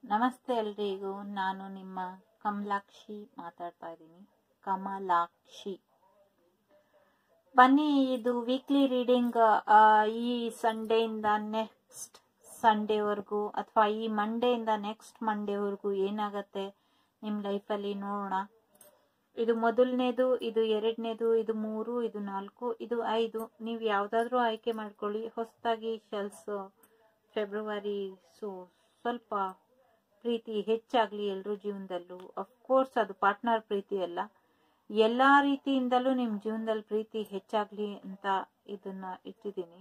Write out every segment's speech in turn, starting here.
ನಮಸ್ತೆ ಎಲ್ರಿಗೂ ನಾನು ನಿಮ್ಮ ಕಮಲಾಕ್ಷಿ ಮಾತಾಡ್ತಾ ಇದ್ದೀನಿ ಕಮಲಾಕ್ಷಿ ಬನ್ನಿ ಇದು ವೀಕ್ಲಿ ರೀಡಿಂಗ್ ಈ ಸಂಡೇಯಿಂದ ನೆಕ್ಸ್ಟ್ ಸಂಡೇವರೆಗೂ ಅಥವಾ ಈ ಮಂಡೆಯಿಂದ ನೆಕ್ಸ್ಟ್ ಮಂಡೇವರೆಗೂ ಏನಾಗತ್ತೆ ನಿಮ್ಮ ಲೈಫಲ್ಲಿ ನೋಡೋಣ ಇದು ಮೊದಲನೇದು ಇದು ಎರಡನೇದು ಇದು ಮೂರು ಇದು ನಾಲ್ಕು ಇದು ಐದು ನೀವು ಯಾವುದಾದ್ರೂ ಆಯ್ಕೆ ಮಾಡ್ಕೊಳ್ಳಿ ಹೊಸದಾಗಿ ಶೆಲ್ಸ್ ಫೆಬ್ರವರಿ ಸೊ ಸ್ವಲ್ಪ ಪ್ರೀತಿ ಹೆಚ್ಚಾಗ್ಲಿ ಎಲ್ರ ಜೀವನದಲ್ಲೂ ಅಫ್ಕೋರ್ಸ್ ಅದು ಪಾರ್ಟ್ನರ್ ಪ್ರೀತಿ ಅಲ್ಲ ಎಲ್ಲಾ ರೀತಿಯಿಂದಲೂ ನಿಮ್ ಜೀವನದಲ್ಲಿ ಪ್ರೀತಿ ಹೆಚ್ಚಾಗ್ಲಿ ಅಂತ ಇದನ್ನ ಇಟ್ಟಿದ್ದೀನಿ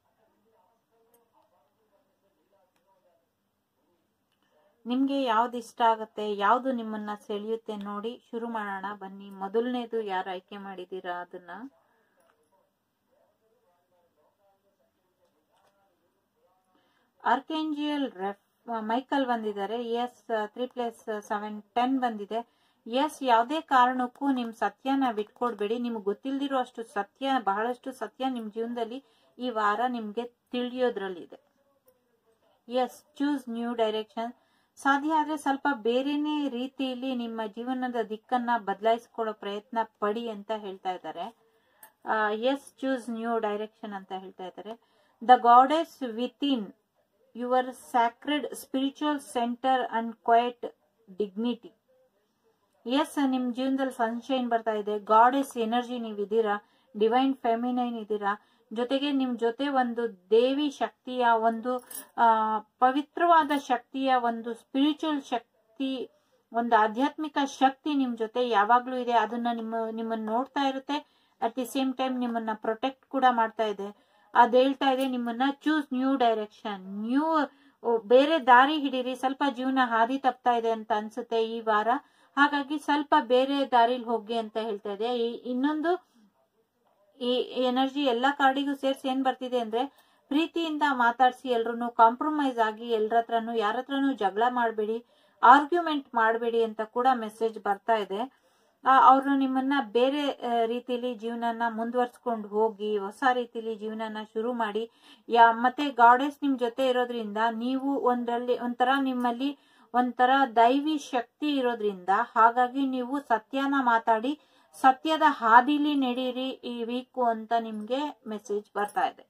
ನಿಮ್ಗೆ ಯಾವ್ದು ಇಷ್ಟ ಆಗತ್ತೆ ಯಾವ್ದು ನಿಮ್ಮನ್ನ ಸೆಳೆಯುತ್ತೆ ನೋಡಿ ಶುರು ಮಾಡೋಣ ಬನ್ನಿ ಮೊದಲನೇದು ಯಾರು ಆಯ್ಕೆ ಮಾಡಿದೀರಾ ಅದನ್ನ ಆರ್ಕೆಂಜಿಯಲ್ ರೆಫ್ ಮೈಕಲ್ ಬಂದಿದ್ದಾರೆ yes three plus seven ten ಬಂದಿದೆ ಎಸ್ ಯಾವುದೇ ಕಾರಣಕ್ಕೂ ನಿಮ್ ಸತ್ಯನ ಬಿಟ್ಕೊಡ್ಬೇಡಿ ನಿಮ್ಗೆ ಗೊತ್ತಿಲ್ದಿರೋ ಅಷ್ಟು ಸತ್ಯ ಬಹಳಷ್ಟು ಸತ್ಯ ನಿಮ್ ಜೀವನದಲ್ಲಿ ಈ ವಾರ ನಿಮ್ಗೆ ತಿಳಿಯೋದ್ರಲ್ಲಿದೆ ಎಸ್ ಚೂಸ್ ನ್ಯೂ ಡೈರೆಕ್ಷನ್ ಸಾಧ್ಯ ಆದ್ರೆ ಸ್ವಲ್ಪ ಬೇರೆನೇ ರೀತಿಯಲ್ಲಿ ನಿಮ್ಮ ಜೀವನದ ದಿಕ್ಕನ್ನ ಬದಲಾಯಿಸ್ಕೊಳ್ಳೋ ಪ್ರಯತ್ನ ಪಡಿ ಅಂತ ಹೇಳ್ತಾ ಇದ್ದಾರೆ ಎಸ್ ಚೂಸ್ ನ್ಯೂ ಡೈರೆಕ್ಷನ್ ಅಂತ ಹೇಳ್ತಾ ಇದ್ದಾರೆ the goddess within your sacred spiritual centre and quiet dignity yes ನಿಮ್ ಜೀವನದಲ್ಲಿ ಸನ್ಶೈನ್ ಬರ್ತಾ ಇದೆ ಗಾಡೆಸ್ ಎನರ್ಜಿ ನೀವಿದ್ದೀರಾ ಡಿವೈನ್ ಫೆಮಿನೈನ್ ಇದ್ದೀರಾ ಜೊತೆಗೆ ನಿಮ್ ಜೊತೆ ಒಂದು ದೇವಿ ಶಕ್ತಿಯ ಒಂದು ಆ ಪವಿತ್ರವಾದ ಶಕ್ತಿಯ ಒಂದು ಸ್ಪಿರಿಚುವಲ್ ಶಕ್ತಿ ಒಂದು ಆಧ್ಯಾತ್ಮಿಕ ಶಕ್ತಿ ನಿಮ್ ಜೊತೆ ಯಾವಾಗ್ಲೂ ಇದೆ ಅದನ್ನ ನಿಮ್ಮ ನಿಮ್ಮನ್ನ ನೋಡ್ತಾ ಇರುತ್ತೆ ಅಟ್ ದಿ ಸೇಮ್ ಟೈಮ್ ನಿಮ್ಮನ್ನ ಪ್ರೊಟೆಕ್ಟ್ ಕೂಡ ಮಾಡ್ತಾ ಇದೆ ಅದ್ ಹೇಳ್ತಾ ಇದೆ ನಿಮ್ಮನ್ನ ಚೂಸ್ ನ್ಯೂ ಡೈರೆಕ್ಷನ್ ನ್ಯೂ ಬೇರೆ ದಾರಿ ಹಿಡೀರಿ ಸ್ವಲ್ಪ ಜೀವನ ಹಾದಿ ತಪ್ತಾ ಇದೆ ಅಂತ ಅನ್ಸುತ್ತೆ ಈ ವಾರ ಹಾಗಾಗಿ ಸ್ವಲ್ಪ ಬೇರೆ ದಾರಿಲಿ ಹೋಗಿ ಅಂತ ಹೇಳ್ತಾ ಇದೆ ಇನ್ನೊಂದು ಈ ಎನರ್ಜಿ ಎಲ್ಲಾ ಕಾರ್ಡಿಗೂ ಸೇರ್ಸಿ ಏನ್ ಬರ್ತಿದೆ ಅಂದ್ರೆ ಪ್ರೀತಿಯಿಂದ ಮಾತಾಡ್ಸಿ ಎಲ್ರು ಕಾಂಪ್ರಮೈಸ್ ಆಗಿ ಎಲ್ರ ಹತ್ರನು ಯಾರ ಹತ್ರನು ಜಗಳ ಮಾಡಬೇಡಿ ಆರ್ಗ್ಯುಮೆಂಟ್ ಮಾಡಬೇಡಿ ಅಂತ ಕೂಡ ಮೆಸೇಜ್ ಬರ್ತಾ ಇದೆ ಅವರು ನಿಮ್ಮನ್ನ ಬೇರೆ ರೀತಿಲಿ ಜೀವನನ ಮುಂದುವರ್ಸ್ಕೊಂಡು ಹೋಗಿ ಹೊಸ ರೀತಿಲಿ ಜೀವನನ ಶುರು ಮಾಡಿ ಯಾ ಮತ್ತೆ ಗಾಡೆಸ್ ನಿಮ್ ಜೊತೆ ಇರೋದ್ರಿಂದ ನೀವು ಒಂದ್ರಲ್ಲಿ ಒಂಥರ ನಿಮ್ಮಲ್ಲಿ ಒಂಥರ ದೈವಿ ಶಕ್ತಿ ಇರೋದ್ರಿಂದ ಹಾಗಾಗಿ ನೀವು ಸತ್ಯನ ಮಾತಾಡಿ ಸತ್ಯದ ಹಾದಿಲಿ ನಡೀರಿ ಈ ವೀಕು ಅಂತ ನಿಮ್ಗೆ ಮೆಸೇಜ್ ಬರ್ತಾ ಇದೆ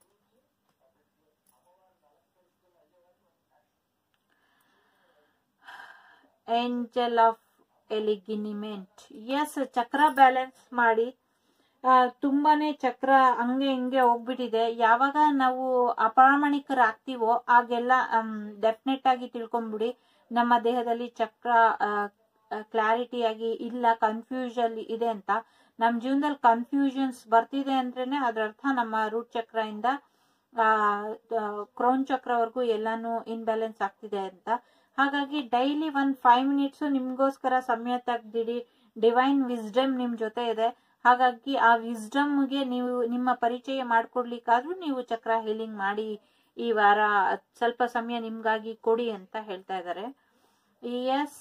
ಏಂಜಲ್ ಆಫ್ ಎಲಿಗಿನಿಮೆಂಟ್ ಎಸ್ ಚಕ್ರ ಬ್ಯಾಲೆನ್ಸ್ ಮಾಡಿ ತುಂಬಾನೇ ಚಕ್ರ ಹಂಗೆ ಹಿಂಗೆ ಹೋಗ್ಬಿಟ್ಟಿದೆ ಯಾವಾಗ ನಾವು ಅಪ್ರಾಮಾಣಿಕರಾಗ್ತೀವೋ ಆಗೆಲ್ಲ ಡೆಫಿನೆಟ್ ಆಗಿ ತಿಳ್ಕೊಂಬಿಡಿ ನಮ್ಮ ದೇಹದಲ್ಲಿ ಚಕ್ರ ಕ್ಲಾರಿಟಿ ಆಗಿ ಇಲ್ಲ ಕನ್ಫ್ಯೂಷನ್ ಇದೆ ಅಂತ ನಮ್ ಜೀವನದಲ್ಲಿ ಕನ್ಫ್ಯೂಷನ್ಸ್ ಬರ್ತಿದೆ ಅಂದ್ರೇನೆ ಅದ್ರ ಅರ್ಥ ನಮ್ಮ ರೂಟ್ ಚಕ್ರ ಇಂದ ಕ್ರೌನ್ ಚಕ್ರವರೆಗೂ ಎಲ್ಲಾನು ಇನ್ಬ್ಯಾಲೆನ್ಸ್ ಆಗ್ತಿದೆ ಅಂತ ಹಾಗಾಗಿ ಡೈಲಿ ಒಂದ್ ಫೈವ್ ಮಿನಿಟ್ಸ್ ನಿಮ್ಗೋಸ್ಕರ ಸಮಯ ತೆಗ್ದಿಡಿ ಡಿವೈನ್ ವಿಸ್ಡಮ್ ನಿಮ್ ಜೊತೆ ಇದೆ ಹಾಗಾಗಿ ಆ ವಿಸ್ಡಮ್ಗೆ ನೀವು ನಿಮ್ಮ ಪರಿಚಯ ಮಾಡ್ಕೊಡ್ಲಿಕ್ಕಾದ್ರೂ ನೀವು ಚಕ್ರ ಹೀಲಿಂಗ್ ಮಾಡಿ ಈ ವಾರ ಸ್ವಲ್ಪ ಸಮಯ ನಿಮ್ಗಾಗಿ ಕೊಡಿ ಅಂತ ಹೇಳ್ತಾ ಇದ್ದಾರೆ ಎಸ್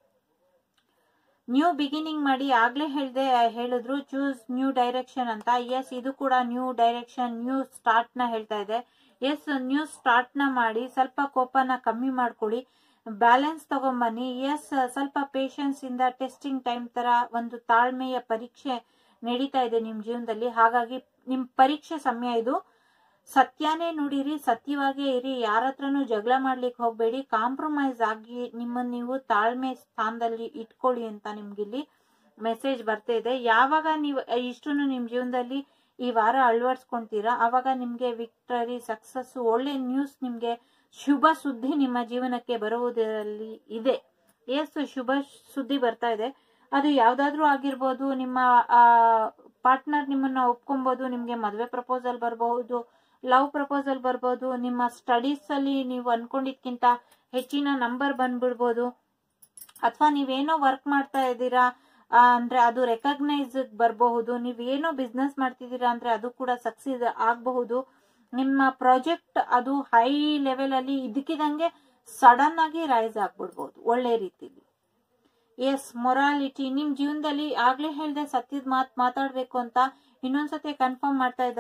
ನ್ಯೂ ಬಿಗಿನಿಂಗ್ ಮಾಡಿ ಆಗ್ಲೇ ಹೇಳ್ದೆ ಹೇಳಿದ್ರು ಚೂಸ್ ನ್ಯೂ ಡೈರೆಕ್ಷನ್ ಅಂತ ಎಸ್ ಇದು ಕೂಡ ನ್ಯೂ ಡೈರೆಕ್ಷನ್ ನ್ಯೂ ಸ್ಟಾರ್ಟ್ ನ ಹೇಳ್ತಾ ಇದೆ ಎಸ್ ನ್ಯೂ ಸ್ಟಾರ್ಟ್ ನ ಮಾಡಿ ಸ್ವಲ್ಪ ಕೋಪನ ಕಮ್ಮಿ ಮಾಡ್ಕೊಳ್ಳಿ ಬ್ಯಾಲೆನ್ಸ್ ತಗೊಂಬನ್ನಿ ಎಸ್ ಸ್ವಲ್ಪ ಪೇಶನ್ಸ್ ಇಂದ ಟೆಸ್ಟಿಂಗ್ ಟೈಮ್ ತರ ಒಂದು ತಾಳ್ಮೆಯ ಪರೀಕ್ಷೆ ನಡೀತಾ ಇದೆ ನಿಮ್ ಜೀವನದಲ್ಲಿ ಹಾಗಾಗಿ ನಿಮ್ ಪರೀಕ್ಷೆ ಸಮಯ ಇದು ಸತ್ಯನೇ ನುಡಿರಿ ಸತ್ಯವಾಗೇ ಇರಿ ಯಾರ ಹತ್ರನೂ ಜಗಳ ಮಾಡ್ಲಿಕ್ಕೆ ಹೋಗ್ಬೇಡಿ ಕಾಂಪ್ರಮೈಸ್ ಆಗಿ ನಿಮ್ಮನ್ನ ನೀವು ತಾಳ್ಮೆ ಸ್ಥಾನದಲ್ಲಿ ಇಟ್ಕೊಳ್ಳಿ ಅಂತ ನಿಮ್ಗಿಲ್ಲಿ ಮೆಸೇಜ್ ಬರ್ತಾ ಇದೆ ಯಾವಾಗ ನೀವು ಇಷ್ಟು ನಿಮ್ ಜೀವನದಲ್ಲಿ ಈ ವಾರ ಅಳವಡಿಸ್ಕೊಂತೀರಾ ಅವಾಗ ನಿಮ್ಗೆ ವಿಕ್ಟರಿ ಸಕ್ಸಸ್ ಒಳ್ಳೆ ನ್ಯೂಸ್ ನಿಮ್ಗೆ ಶುಭ ಸುದ್ದಿ ನಿಮ್ಮ ಜೀವನಕ್ಕೆ ಬರುವುದರಲ್ಲಿ ಇದೆ ಎಸ್ ಶುಭ ಸುದ್ದಿ ಬರ್ತಾ ಇದೆ ಅದು ಯಾವ್ದಾದ್ರೂ ಆಗಿರ್ಬೋದು ನಿಮ್ಮ ಪಾರ್ಟ್ನರ್ ನಿಮ್ಮನ್ನ ಒಪ್ಕೊಬಹುದು ನಿಮ್ಗೆ ಮದುವೆ ಪ್ರಪೋಸಲ್ ಬರಬಹುದು ಲವ್ ಪ್ರಪೋಸಲ್ ಬರ್ಬೋದು ನಿಮ್ಮ ಸ್ಟಡೀಸ್ ಅಲ್ಲಿ ನೀವು ಅನ್ಕೊಂಡಿದ್ಕಿಂತ ಹೆಚ್ಚಿನ ನಂಬರ್ ಬಂದ್ಬಿಡ್ಬೋದು ಅಥವಾ ನೀವೇನೋ ವರ್ಕ್ ಮಾಡ್ತಾ ಇದ್ದೀರಾ ಅಂದ್ರೆ ಅದು ರೆಕಗ್ನೈಸ್ ಬರಬಹುದು ನೀವೇನೋ ಬಿಸ್ನೆಸ್ ಮಾಡ್ತಿದ್ದೀರಾ ಅಂದ್ರೆ ಅದು ಕೂಡ ಸಕ್ಸೀಸ್ ಆಗಬಹುದು ನಿಮ್ಮ ಪ್ರಾಜೆಕ್ಟ್ ಅದು ಹೈ ಲೆವೆಲ್ ಅಲ್ಲಿ ಇದಕ್ಕಿದಂಗೆ ಸಡನ್ ಆಗಿ ರೈಸ್ ಆಗ್ಬಿಡ್ಬೋದು ಒಳ್ಳೆ ರೀತಿಲಿ ಎಸ್ ಮೊರಾಲಿಟಿ ನಿಮ್ ಜೀವನದಲ್ಲಿ ಆಗ್ಲೇ ಹೇಳ್ದೆ ಸತ್ಯದ ಮಾತ್ ಮಾತಾಡ್ಬೇಕು ಅಂತ ಇನ್ನೊಂದ್ಸತಿ ಕನ್ಫರ್ಮ್ ಮಾಡ್ತಾ ಇದ್ದಾರೆ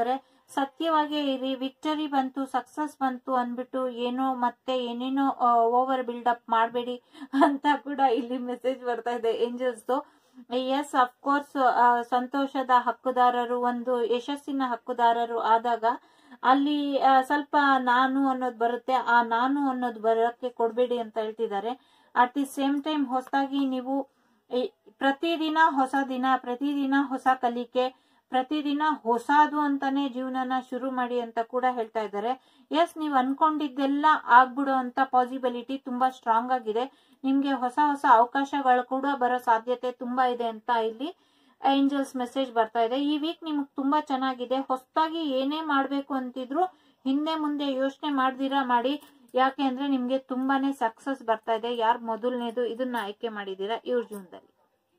ಸತ್ಯವಾಗೇ ಇರಿ ವಿಕ್ಟರಿ ಬಂತು ಸಕ್ಸಸ್ ಬಂತು ಅಂದ್ಬಿಟ್ಟು ಏನೋ ಮತ್ತೆ ಏನೇನೋ ಓವರ್ ಬಿಲ್ಡಪ್ ಮಾಡಬೇಡಿ ಅಂತ ಕೂಡ ಇಲ್ಲಿ ಮೆಸೇಜ್ ಬರ್ತಾ ಇದೆ ಏಂಜಲ್ಸ್ದು ಎಸ್ ಅಫ್ಕೋರ್ಸ್ ಸಂತೋಷದ ಹಕ್ಕುದಾರರು ಒಂದು ಯಶಸ್ಸಿನ ಹಕ್ಕುದಾರರು ಆದಾಗ ಅಲ್ಲಿ ಆ, ಸ್ವಲ್ಪ ನಾನು ಅನ್ನೋದು ಬರುತ್ತೆ ಆ ನಾನು ಅನ್ನೋದು ಬರೋಕ್ಕೆ ಕೊಡಬೇಡಿ ಅಂತ ಹೇಳ್ತಿದ್ದಾರೆ ಅಟ್ ದಿ ಸೇಮ್ ಟೈಮ್ ಹೊಸದಾಗಿ ನೀವು ಈ- ಪ್ರತಿದಿನ ಹೊಸ ದಿನ ಪ್ರತಿದಿನ ಹೊಸ ಕಲಿಕೆ ಪ್ರತಿದಿನ ಹೊಸದು ಅಂತಾನೆ ಜೀವನನ ಶುರು ಮಾಡಿ ಅಂತ ಕೂಡ ಹೇಳ್ತಾ ಇದ್ದಾರೆ ಎಸ್ ನೀವು ಅನ್ಕೊಂಡಿದ್ದೆಲ್ಲ ಆಗ್ಬಿಡೋ ಅಂತ ಪಾಸಿಬಿಲಿಟಿ ತುಂಬಾ ಸ್ಟ್ರಾಂಗ್ ಆಗಿದೆ ನಿಮ್ಗೆ ಹೊಸ ಹೊಸ ಅವಕಾಶಗಳು ಕೂಡ ಬರೋ ಸಾಧ್ಯತೆ ತುಂಬಾ ಇದೆ ಅಂತ ಇಲ್ಲಿ ಏಂಜಲ್ಸ್ ಮೆಸೇಜ್ ಬರ್ತಾ ಇದೆ ಈ ವೀಕ್ ನಿಮ್ಗೆ ತುಂಬಾ ಚೆನ್ನಾಗಿದೆ ಹೊಸದಾಗಿ ಏನೇ ಮಾಡ್ಬೇಕು ಅಂತಿದ್ರು ಹಿಂದೆ ಮುಂದೆ ಯೋಚನೆ ಮಾಡ್ದಿರಾ ಮಾಡಿ ಯಾಕೆ ಅಂದ್ರೆ ನಿಮ್ಗೆ ತುಂಬಾನೇ ಸಕ್ಸಸ್ ಬರ್ತಾ ಇದೆ ಯಾರು ಮೊದಲನೇದು ಇದನ್ನ ಆಯ್ಕೆ ಮಾಡಿದೀರಾ ಇವ್ರ ಜೀವನದಲ್ಲಿ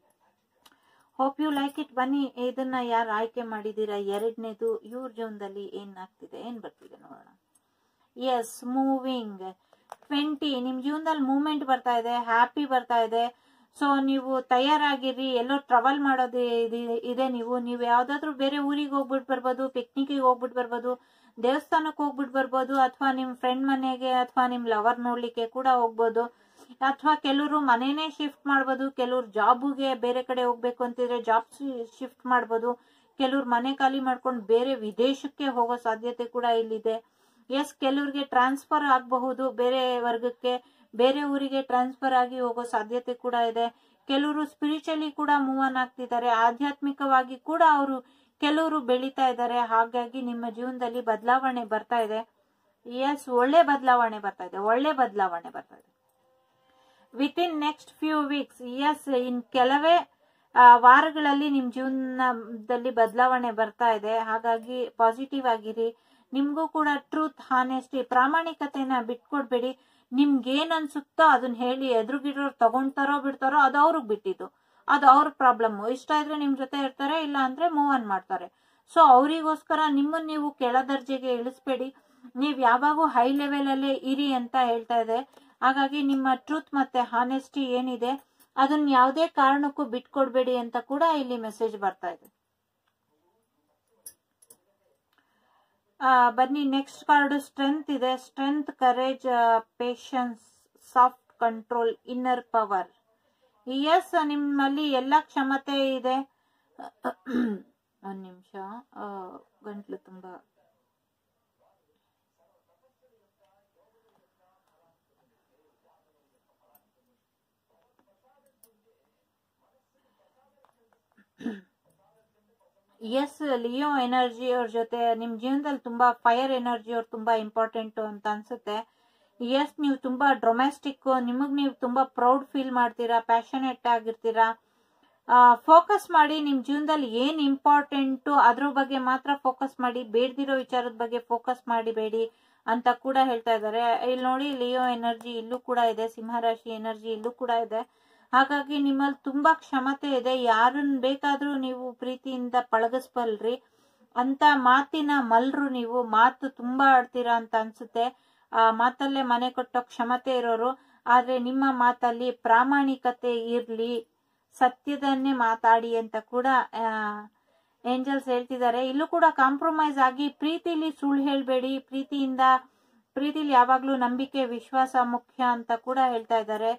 ಹೋಪ್ ಯು ಲೈಕ್ ಇಟ್ ಬನ್ನಿ ಇದನ್ನ ಯಾರು ಆಯ್ಕೆ ಮಾಡಿದೀರಾ ಎರಡನೇದು ಇವ್ರ ಜೀವನದಲ್ಲಿ ಏನ್ ಆಗ್ತಿದೆ ಏನ್ ಬರ್ತಿದೆ ನೋಡೋಣ ಎಸ್ ಮೂವಿಂಗ್ ಟ್ವೆಂಟಿ ನಿಮ್ ಜೀವನದಲ್ಲಿ ಮೂವ್ಮೆಂಟ್ ಬರ್ತಾ ಇದೆ ಹ್ಯಾಪಿ ಬರ್ತಾ ಇದೆ ಸೊ ನೀವು ತಯಾರಾಗಿರಿ ಎಲ್ಲೋ ಟ್ರಾವೆಲ್ ಮಾಡೋದು ಇದೆ- ಇದೆ ನೀವು ನೀವು ಯಾವ್ದಾದ್ರು ಬೇರೆ ಊರಿಗೆ ಹೋಗ್ಬಿಟ್ಟು ಬರ್ಬೋದು ಪಿಕ್ನಿಕ್ಗೆ ಹೋಗ್ಬಿಟ್ಟು ಬರ್ಬೋದು ದೇವಸ್ಥಾನಕ್ಕೆ ಹೋಗ್ಬಿಟ್ಟು ಬರ್ಬೋದು ಅಥವಾ ನಿಮ್ ಫ್ರೆಂಡ್ ಮನೆಗೆ ಅಥವಾ ನಿಮ್ ಲವರ್ ನೋಡ್ಲಿಕ್ಕೆ ಕೂಡ ಹೋಗ್ಬೋದು ಅಥವಾ ಕೆಲವರು ಮನೇನೆ ಶಿಫ್ಟ್ ಮಾಡ್ಬೋದು ಕೆಲವ್ರು ಜಾಬ್ಗೆ ಬೇರೆ ಕಡೆ ಹೋಗ್ಬೇಕು ಅಂತಿದ್ರೆ ಜಾಬ್ ಶಿಫ್ಟ್ ಮಾಡ್ಬೋದು ಕೆಲವ್ರು ಮನೆ ಖಾಲಿ ಮಾಡ್ಕೊಂಡು ಬೇರೆ ವಿದೇಶಕ್ಕೆ ಹೋಗೋ ಸಾಧ್ಯತೆ ಕೂಡ ಇಲ್ಲಿದೆ ಎಸ್ ಕೆಲವ್ರಿಗೆ ಟ್ರಾನ್ಸ್ಫರ್ ಆಗಬಹುದು ಬೇರೆ ವರ್ಗಕ್ಕೆ ಬೇರೆ ಊರಿಗೆ ಟ್ರಾನ್ಸ್ಫರ್ ಆಗಿ ಹೋಗೋ ಸಾಧ್ಯತೆ ಕೂಡ ಇದೆ ಕೆಲವರು ಸ್ಪಿರಿಚುಲಿ ಕೂಡ ಮೂವ್ ಆನ್ ಆಗ್ತಿದ್ದಾರೆ ಆಧ್ಯಾತ್ಮಿಕವಾಗಿ ಕೂಡ ಅವರು ಕೆಲವರು ಬೆಳೀತಾ ಇದ್ದಾರೆ ಹಾಗಾಗಿ ನಿಮ್ಮ ಜೀವನದಲ್ಲಿ ಬದಲಾವಣೆ ಬರ್ತಾ ಇದೆ ಎಸ್ ಒಳ್ಳೆ ಬದಲಾವಣೆ ಬರ್ತಾ ಇದೆ ಒಳ್ಳೆ ಬದಲಾವಣೆ ಬರ್ತಾ ಇದೆ with in next few weeks yes ಇನ್ ಕೆಲವೇ ಆ, ವಾರಗಳಲ್ಲಿ ನಿಮ್ ಜೀವನದಲ್ಲಿ ಬದಲಾವಣೆ ಬರ್ತಾ ಇದೆ ಹಾಗಾಗಿ ಪಾಸಿಟಿವ್ ಆಗಿರಿ ನಿಮ್ಗೂ ಕೂಡ ಟ್ರೂತ್ ಹಾನೆಸ್ಟಿ ಪ್ರಾಮಾಣಿಕತೆನ ಬಿಟ್ಕೊಡ್ಬೇಡಿ ನಿಮ್ಗೆ ಏನ್ ಅನ್ಸುತ್ತೋ ಅದನ್ನ ಹೇಳಿ ಎದುರುಗಿರೋರು ತಗೊಂತಾರೋ ಬಿಡ್ತಾರೋ ಅದು ಅವ್ರಿಗೆ ಬಿಟ್ಟಿದ್ದು ಅದು ಅವ್ರ ಪ್ರಾಬ್ಲಮ್ ಇಷ್ಟ ಇದ್ರೆ ನಿಮ್ ಜೊತೆ ಇರ್ತಾರೆ ಇಲ್ಲ ಅಂದ್ರೆ ಮೂವ್ ಆನ್ ಮಾಡ್ತಾರೆ ಸೊ ಅವರಿಗೋಸ್ಕರ ನಿಮ್ಮನ್ನ ನೀವು ಕೆಳ ದರ್ಜೆಗೆ ಇಳಿಸ್ಬೇಡಿ ನೀವ್ ಯಾವಾಗೂ ಹೈ ಲೆವೆಲ್ ಅಲ್ಲೇ ಇರಿ ಅಂತ ಹೇಳ್ತಾ ಇದೆ ಹಾಗಾಗಿ ನಿಮ್ಮ ಟ್ರೂತ್ ಮತ್ತೆ ಹಾನೆಸ್ಟಿ ಏನಿದೆ ಅದನ್ನ ಯಾವುದೇ ಕಾರಣಕ್ಕೂ ಬಿಟ್ಕೊಡ್ಬೇಡಿ ಅಂತ ಕೂಡ ಇಲ್ಲಿ ಮೆಸೇಜ್ ಬರ್ತಾ ಇದೆ ಆ, ಬನ್ನಿ ನೆಕ್ಸ್ಟ್ ಕಾರ್ಡ್ ಸ್ಟ್ರೆಂತ್ ಇದೆ strength courage patience soft control inner power yes ನಿಮ್ಮಲ್ಲಿ ಎಲ್ಲ ಕ್ಷಮತೆ ಇದೆ ಒಂದ್ ನಿಮಿಷ ಗಂಟ್ಲು ತುಂಬಾ ಎಸ್ ಲಿಯೋ ಎನರ್ಜಿ ಅವ್ರ ಜೊತೆ ನಿಮ್ ಜೀವನದಲ್ಲಿ ತುಂಬಾ ಫೈರ್ ಎನರ್ಜಿ ಅವ್ರು ತುಂಬಾ ಇಂಪಾರ್ಟೆಂಟ್ ಅಂತ ಅನ್ಸುತ್ತೆ ಎಸ್ ನೀವು ತುಂಬಾ ಡೊಮೆಸ್ಟಿಕ್ ನಿಮಗ್ ನೀವು ತುಂಬಾ ಪ್ರೌಡ್ ಫೀಲ್ ಮಾಡ್ತೀರಾ ಪ್ಯಾಷನೇಟ್ ಆಗಿರ್ತೀರಾ ಫೋಕಸ್ ಮಾಡಿ ನಿಮ್ ಜೀವನದಲ್ಲಿ ಏನ್ ಇಂಪಾರ್ಟೆಂಟು ಅದ್ರ ಬಗ್ಗೆ ಮಾತ್ರ ಫೋಕಸ್ ಮಾಡಿ ಬೇಡ್ದಿರೋ ವಿಚಾರದ ಬಗ್ಗೆ ಫೋಕಸ್ ಮಾಡಿಬೇಡಿ ಅಂತ ಕೂಡ ಹೇಳ್ತಾ ಇದ್ದಾರೆ ಇಲ್ಲಿ ನೋಡಿ ಲಿಯೋ ಎನರ್ಜಿ ಇಲ್ಲೂ ಕೂಡ ಇದೆ ಸಿಂಹರಾಶಿ ಎನರ್ಜಿ ಇಲ್ಲೂ ಕೂಡ ಇದೆ ಹಾಗಾಗಿ ನಿಮ್ಮಲ್ಲಿ ತುಂಬಾ ಕ್ಷಮತೆ ಇದೆ ಯಾರನ್ನ ಬೇಕಾದ್ರೂ ನೀವು ಪ್ರೀತಿಯಿಂದ ಪಳಗಿಸ್ಬಲ್ರಿ ಅಂತ ಮಾತಿನ ಮಲ್ರು ನೀವು ಮಾತು ತುಂಬಾ ಆಡ್ತೀರಾ ಅಂತ ಅನ್ಸುತ್ತೆ ಆ ಮಾತಲ್ಲೇ ಮನೆ ಕೊಟ್ಟೋ ಕ್ಷಮತೆ ಇರೋರು ಆದ್ರೆ ನಿಮ್ಮ ಮಾತಲ್ಲಿ ಪ್ರಾಮಾಣಿಕತೆ ಇರ್ಲಿ ಸತ್ಯದನ್ನೇ ಮಾತಾಡಿ ಅಂತ ಕೂಡ ಏಂಜಲ್ಸ್ ಹೇಳ್ತಿದ್ದಾರೆ ಇಲ್ಲೂ ಕೂಡ ಕಾಂಪ್ರಮೈಸ್ ಆಗಿ ಪ್ರೀತಿಲಿ ಸುಳ್ಳು ಹೇಳ್ಬೇಡಿ ಪ್ರೀತಿಯಿಂದ ಪ್ರೀತಿಲಿ ಯಾವಾಗ್ಲೂ ನಂಬಿಕೆ ವಿಶ್ವಾಸ ಮುಖ್ಯ ಅಂತ ಕೂಡ ಹೇಳ್ತಾ ಇದ್ದಾರೆ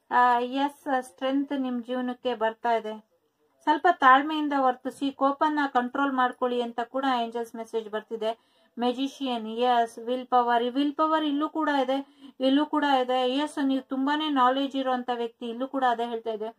ಎಸ್ ಸ್ಟ್ರೆಂತ್ ನಿಮ್ ಜೀವನಕ್ಕೆ ಬರ್ತಾ ಇದೆ ಸ್ವಲ್ಪ ತಾಳ್ಮೆಯಿಂದ ವರ್ತಿಸಿ ಕೋಪನ ಕಂಟ್ರೋಲ್ ಮಾಡ್ಕೊಳ್ಳಿ ಅಂತ ಕೂಡ ಏಂಜಲ್ಸ್ ಮೆಸೇಜ್ ಬರ್ತಿದೆ magician yes will power will power ಇಲ್ಲೂ ಕೂಡ ಇದೆ ಇಲ್ಲೂ ಕೂಡ ಇದೆ ಎಸ್ ನೀವು ತುಂಬಾನೇ ನಾಲೆಜ್ ಇರುವಂತ ವ್ಯಕ್ತಿ ಇಲ್ಲೂ ಕೂಡ ಅದೇ ಹೇಳ್ತಾ ಇದೆ